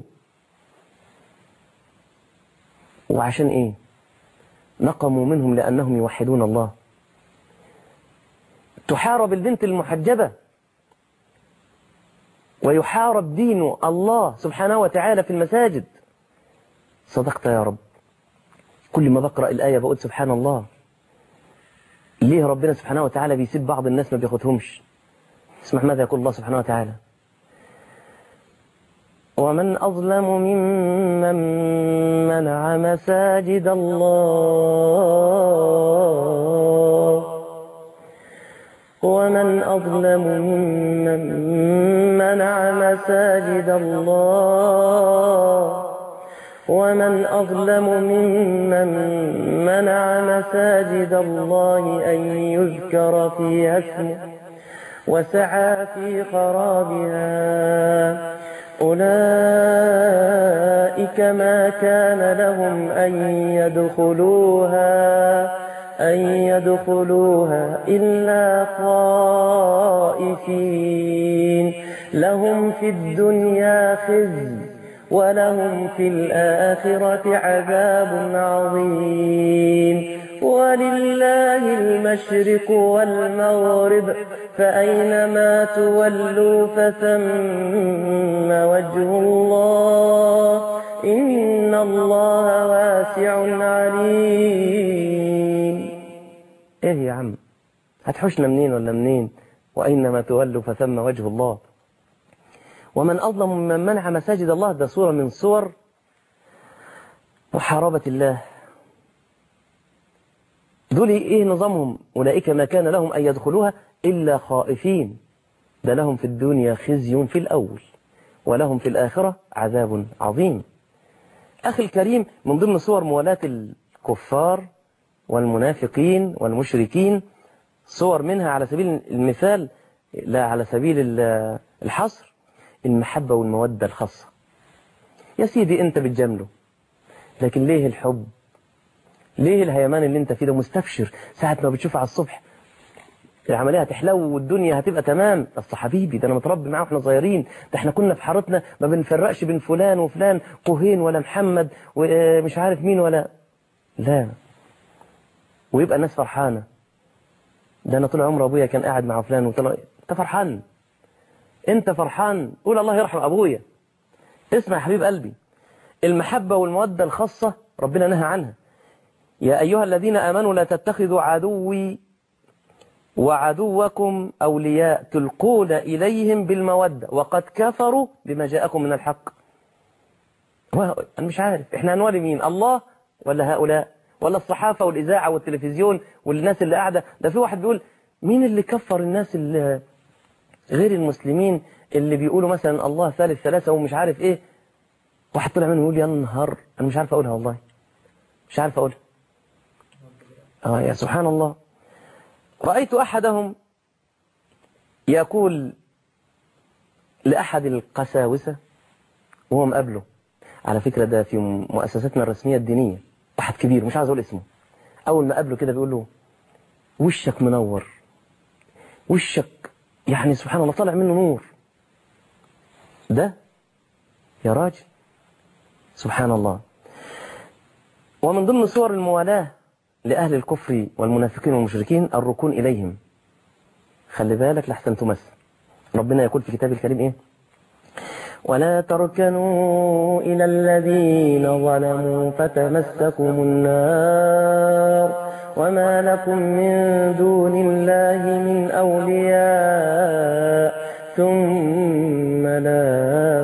Speaker 1: وعشان إيه نقموا منهم لأنهم يوحدون الله تحارب البنت المحجبة ويحارب دين الله سبحانه وتعالى في المساجد صدقت يا رب كل ما بقرأ الآية بقول سبحان الله ليه ربنا سبحانه وتعالى بيسيب بعض الناس ما بياخدهمش اسمع ماذا يقول الله سبحانه وتعالى ومن أظلم ممن منع مساجد الله ومن أظلم ممن منع مساجد الله ومن أظلم ممن منع مساجد الله أن يذكر فيها اسمه وسعى في خرابها أولئك ما كان لهم أن يدخلوها أن يدخلوها إلا خائفين لهم في الدنيا خزي ولهم في الآخرة عذاب عظيم ولله المشرق والمغرب فأينما تولوا فثم وجه الله إن الله واسع عليم إيه يا عم هتحوشنا منين ولا منين وأينما تولوا فثم وجه الله ومن أظلم ممن منع مساجد الله ده صورة من صور محاربة الله دول إيه نظامهم أولئك ما كان لهم أن يدخلوها إلا خائفين ده لهم في الدنيا خزي في الأول ولهم في الآخرة عذاب عظيم أخي الكريم من ضمن صور موالاة الكفار والمنافقين والمشركين صور منها على سبيل المثال لا على سبيل الحصر المحبة والمودة الخاصة يا سيدي انت بتجامله لكن ليه الحب ليه الهيمان اللي انت فيه ده مستبشر ساعة ما بتشوف على الصبح العملية هتحلو والدنيا هتبقى تمام اصل حبيبي ده انا متربي معاه واحنا صغيرين ده احنا كنا في حارتنا ما بنفرقش بين فلان وفلان كوهين ولا محمد ومش عارف مين ولا لا ويبقى الناس فرحانة ده انا طول عمر ابويا كان قاعد مع فلان وطلع انت فرحان انت فرحان قول الله يرحم ابويا اسمع يا حبيب قلبي المحبة والمودة الخاصة ربنا نهى عنها يا أيها الذين آمنوا لا تتخذوا عدوي وعدوكم أولياء تلقون إليهم بالمودة وقد كفروا بما جاءكم من الحق أنا مش عارف إحنا هنولي مين الله ولا هؤلاء ولا الصحافة والإذاعة والتلفزيون والناس اللي قاعدة ده في واحد بيقول مين اللي كفر الناس اللي غير المسلمين اللي بيقولوا مثلا الله ثالث ثلاثة ومش عارف إيه واحد طلع منه يقول يا نهار أنا مش عارف أقولها والله مش عارف أقولها آه يا سبحان الله رأيت أحدهم يقول لأحد القساوسة وهو مقابله على فكرة ده في مؤسستنا الرسمية الدينية واحد كبير مش عايز أقول اسمه أول ما قابله كده بيقول له وشك منور وشك يعني سبحان الله طالع منه نور ده يا راجل سبحان الله ومن ضمن صور الموالاة لأهل الكفر والمنافقين والمشركين الركون إليهم خلي بالك لحسن تمس ربنا يقول في كتاب الكريم إيه ولا تركنوا إلى الذين ظلموا فتمسكم النار وما لكم من دون الله من أولياء ثم لا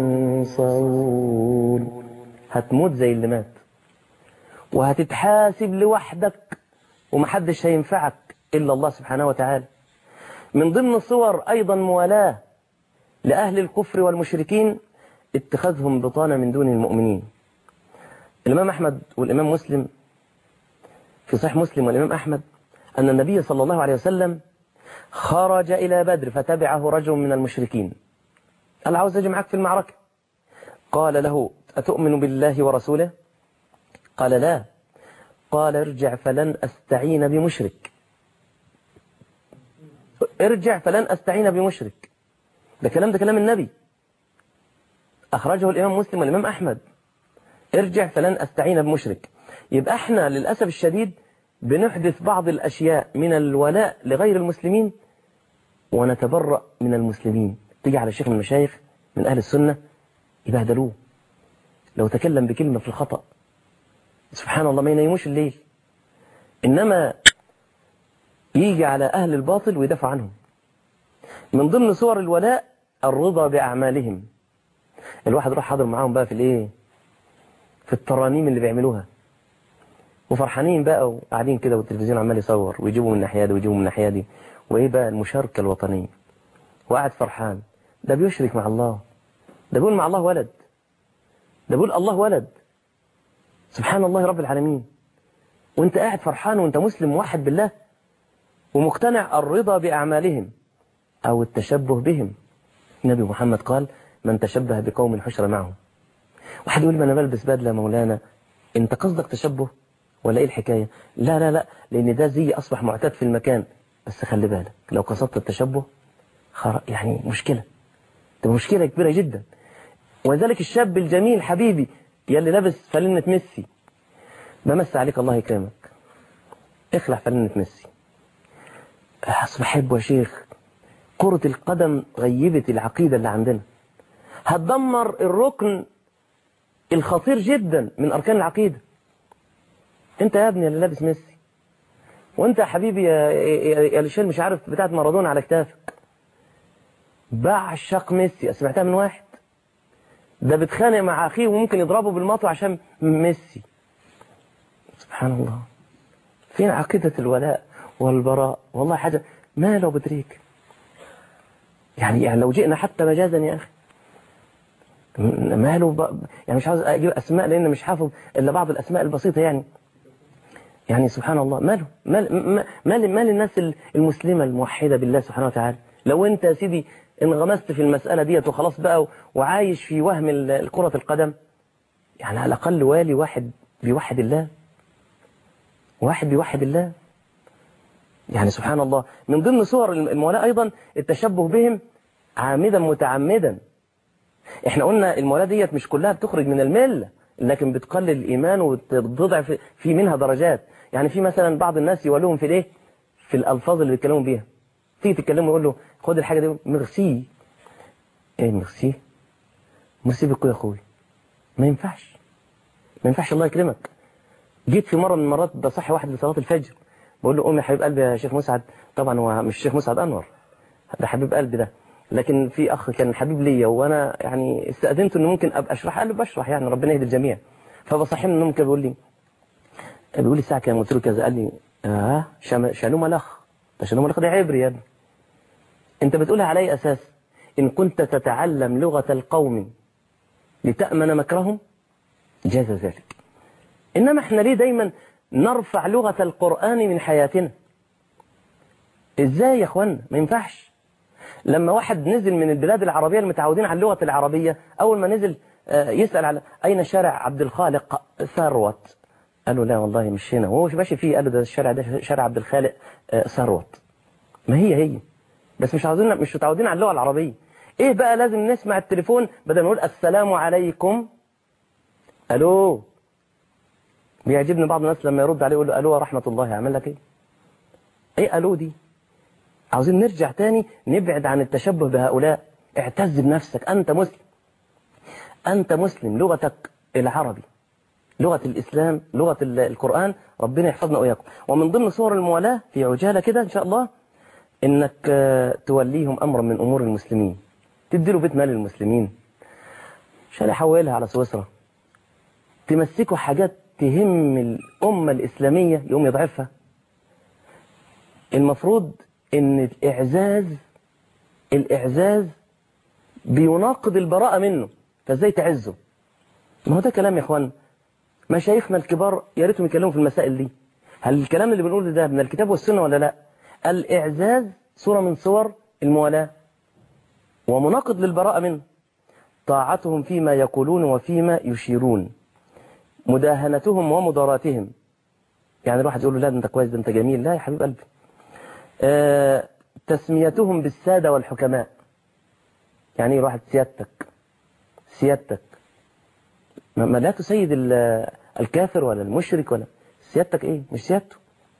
Speaker 1: تنصرون هتموت زي اللي مات وهتتحاسب لوحدك ومحدش هينفعك إلا الله سبحانه وتعالى من ضمن صور أيضا موالاة لأهل الكفر والمشركين اتخاذهم بطانة من دون المؤمنين الإمام أحمد والإمام مسلم في صحيح مسلم والإمام أحمد أن النبي صلى الله عليه وسلم خرج إلى بدر فتبعه رجل من المشركين قال عاوز أجي معاك في المعركة قال له أتؤمن بالله ورسوله قال لا قال ارجع فلن أستعين بمشرك ارجع فلن أستعين بمشرك ده كلام ده كلام النبي أخرجه الإمام مسلم والإمام أحمد ارجع فلن أستعين بمشرك يبقى احنا للأسف الشديد بنحدث بعض الأشياء من الولاء لغير المسلمين ونتبرأ من المسلمين تيجي على شيخ من المشايخ من أهل السنة يبهدلوه لو تكلم بكلمة في الخطأ سبحان الله ما ينيموش الليل إنما يجي على أهل الباطل ويدافع عنهم من ضمن صور الولاء الرضا بأعمالهم الواحد راح حاضر معاهم بقى في الايه في الترانيم اللي بيعملوها وفرحانين بقى وقاعدين كده والتلفزيون عمال يصور ويجيبوا من الناحيه دي ويجيبوا من الناحيه دي وايه بقى المشاركه الوطنيه وقاعد فرحان ده بيشرك مع الله ده بيقول مع الله ولد ده بيقول الله ولد سبحان الله رب العالمين وانت قاعد فرحان وانت مسلم موحد بالله ومقتنع الرضا بأعمالهم أو التشبه بهم النبي محمد قال من تشبه بقوم حشر معهم واحد يقول ما انا بلبس بدله مولانا انت قصدك تشبه ولا ايه الحكايه لا لا لا لان ده زي اصبح معتاد في المكان بس خلي بالك لو قصدت التشبه خر... يعني مشكله ده مشكله كبيره جدا ولذلك الشاب الجميل حبيبي يلي لابس فلنة ميسي بمس عليك الله يكرمك اخلع فلنة ميسي اصل بحبه يا شيخ كرة القدم غيبت العقيدة اللي عندنا هتدمر الركن الخطير جدا من أركان العقيدة انت يا ابني اللي لابس ميسي وانت يا حبيبي يا, يا, يا اللي شايل مش عارف بتاعت مارادونا على كتافك بعشق ميسي سمعتها من واحد ده بيتخانق مع اخيه وممكن يضربه بالمطوه عشان ميسي سبحان الله فين عقيدة الولاء والبراء والله حاجة ما لو بدريك يعني يعني لو جئنا حتى مجازا يا أخي ماله ب... يعني مش عاوز أجيب أسماء لأن مش حافظ إلا بعض الأسماء البسيطة يعني يعني سبحان الله ماله مال مال مال الناس المسلمة الموحدة بالله سبحانه وتعالى لو أنت يا سيدي انغمست في المسألة ديت وخلاص بقى وعايش في وهم كرة القدم يعني على الأقل والي واحد بيوحد الله واحد بيوحد الله يعني سبحان الله من ضمن صور المولاة أيضا التشبه بهم عامدا متعمدا احنا قلنا المولاة ديت مش كلها بتخرج من الملة لكن بتقلل الإيمان وتضعف في منها درجات يعني في مثلا بعض الناس يولوهم في الايه في الألفاظ اللي بيتكلموا بيها تيجي تتكلموا يقول له خد الحاجة دي ميرسي ايه ميرسي ميرسي بكو يا اخوي ما ينفعش ما ينفعش الله يكرمك جيت في مرة من المرات بصحي واحد لصلاة الفجر بقول له قوم يا حبيب قلبي يا شيخ مسعد طبعا هو مش الشيخ مسعد أنور ده حبيب قلبي ده لكن في أخ كان حبيب ليا وأنا يعني استأذنته إنه ممكن أبقى أشرح قال له بشرح يعني ربنا يهدي الجميع فبصحي من النوم كده بيقول لي بيقول لي الساعة كام قلت له كذا قال لي اه شم- شالوم ملخ ده شالوم ملخ ده عبري يا ابني أنت بتقولها على أي أساس إن كنت تتعلم لغة القوم لتأمن مكرهم جاز ذلك إنما إحنا ليه دايما نرفع لغة القرآن من حياتنا إزاي يا أخوانا ما ينفعش لما واحد نزل من البلاد العربية المتعودين على اللغة العربية أول ما نزل آه، يسأل على أين شارع عبد الخالق ثروت قالوا لا والله مش هنا وهو ماشي فيه قالوا ده الشارع ده شارع عبد الخالق آه، ثروت ما هي هي بس مش عاوزين مش متعودين على اللغة العربية ايه بقى لازم نسمع التليفون بدل ما نقول السلام عليكم الو بيعجبني بعض الناس لما يرد عليه يقول له الو ورحمة الله يعمل لك ايه ايه الو دي عاوزين نرجع تاني نبعد عن التشبه بهؤلاء اعتز بنفسك انت مسلم انت مسلم لغتك العربي لغة الإسلام لغة ال- القرآن ربنا يحفظنا وإياكم ومن ضمن صور الموالاة في عجالة كده إن شاء الله إنك آه، توليهم أمرا من أمور المسلمين تديله بيت مال المسلمين عشان يحولها على سويسرا تمسكوا حاجات تهم الأمة الإسلامية يوم يضعفها المفروض إن الإعزاز الإعزاز بيناقض البراءة منه فإزاي تعزه ما هو ده كلام يا إخوان مشايخنا الكبار يا ريتهم يتكلموا في المسائل دي هل الكلام اللي بنقوله ده من الكتاب والسنة ولا لا الإعزاز صورة من صور الموالاة ومناقض للبراءة منه طاعتهم فيما يقولون وفيما يشيرون مداهنتهم ومضاراتهم يعني الواحد يقول له لا ده انت كويس ده انت جميل لا يا حبيب قلبي آه تسميتهم بالسادة والحكماء يعني ايه الواحد سيادتك سيادتك ما ما لا تسيد ال- الكافر ولا المشرك ولا سيادتك ايه مش سيادته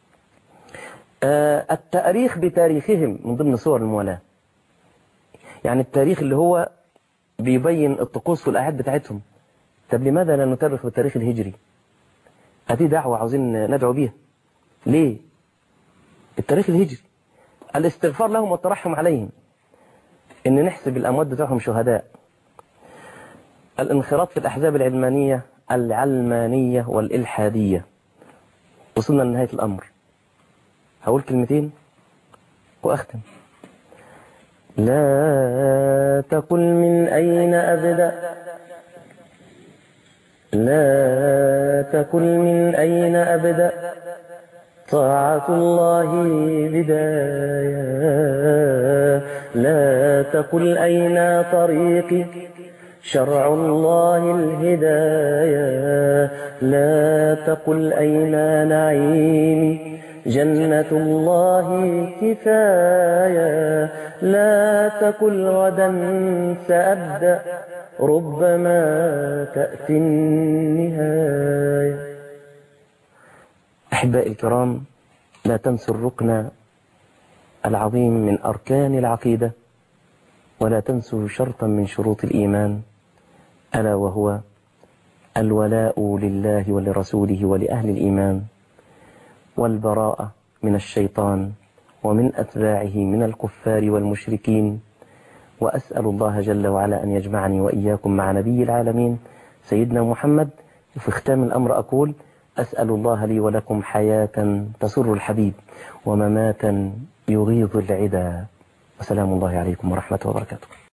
Speaker 1: آه التاريخ بتاريخهم من ضمن صور الموالاة يعني التاريخ اللي هو بيبين الطقوس والأعياد بتاعتهم طب لماذا لا نترخ بالتاريخ الهجري هذه دعوة عاوزين ندعو بيها ليه التاريخ الهجري الاستغفار لهم والترحم عليهم ان نحسب الأموات بتاعهم شهداء الانخراط في الأحزاب العلمانية العلمانية والإلحادية وصلنا لنهاية الأمر هقول كلمتين وأختم لا تقل من أين أبدأ لا تقل من أين أبدأ طاعة الله بداية لا تقل أين طريقي شرع الله الهداية لا تقل أين نعيمي جنة الله كفاية لا تقل غدا سأبدأ ربما تأتي النهاية أحبائي الكرام لا تنسوا الركن العظيم من أركان العقيدة ولا تنسوا شرطا من شروط الإيمان ألا وهو الولاء لله ولرسوله ولأهل الإيمان والبراءة من الشيطان ومن أتباعه من الكفار والمشركين وأسأل الله جل وعلا أن يجمعني وإياكم مع نبي العالمين سيدنا محمد وفي ختام الأمر أقول أسأل الله لي ولكم حياة تسر الحبيب ومماتا يغيظ العدا وسلام الله عليكم ورحمة وبركاته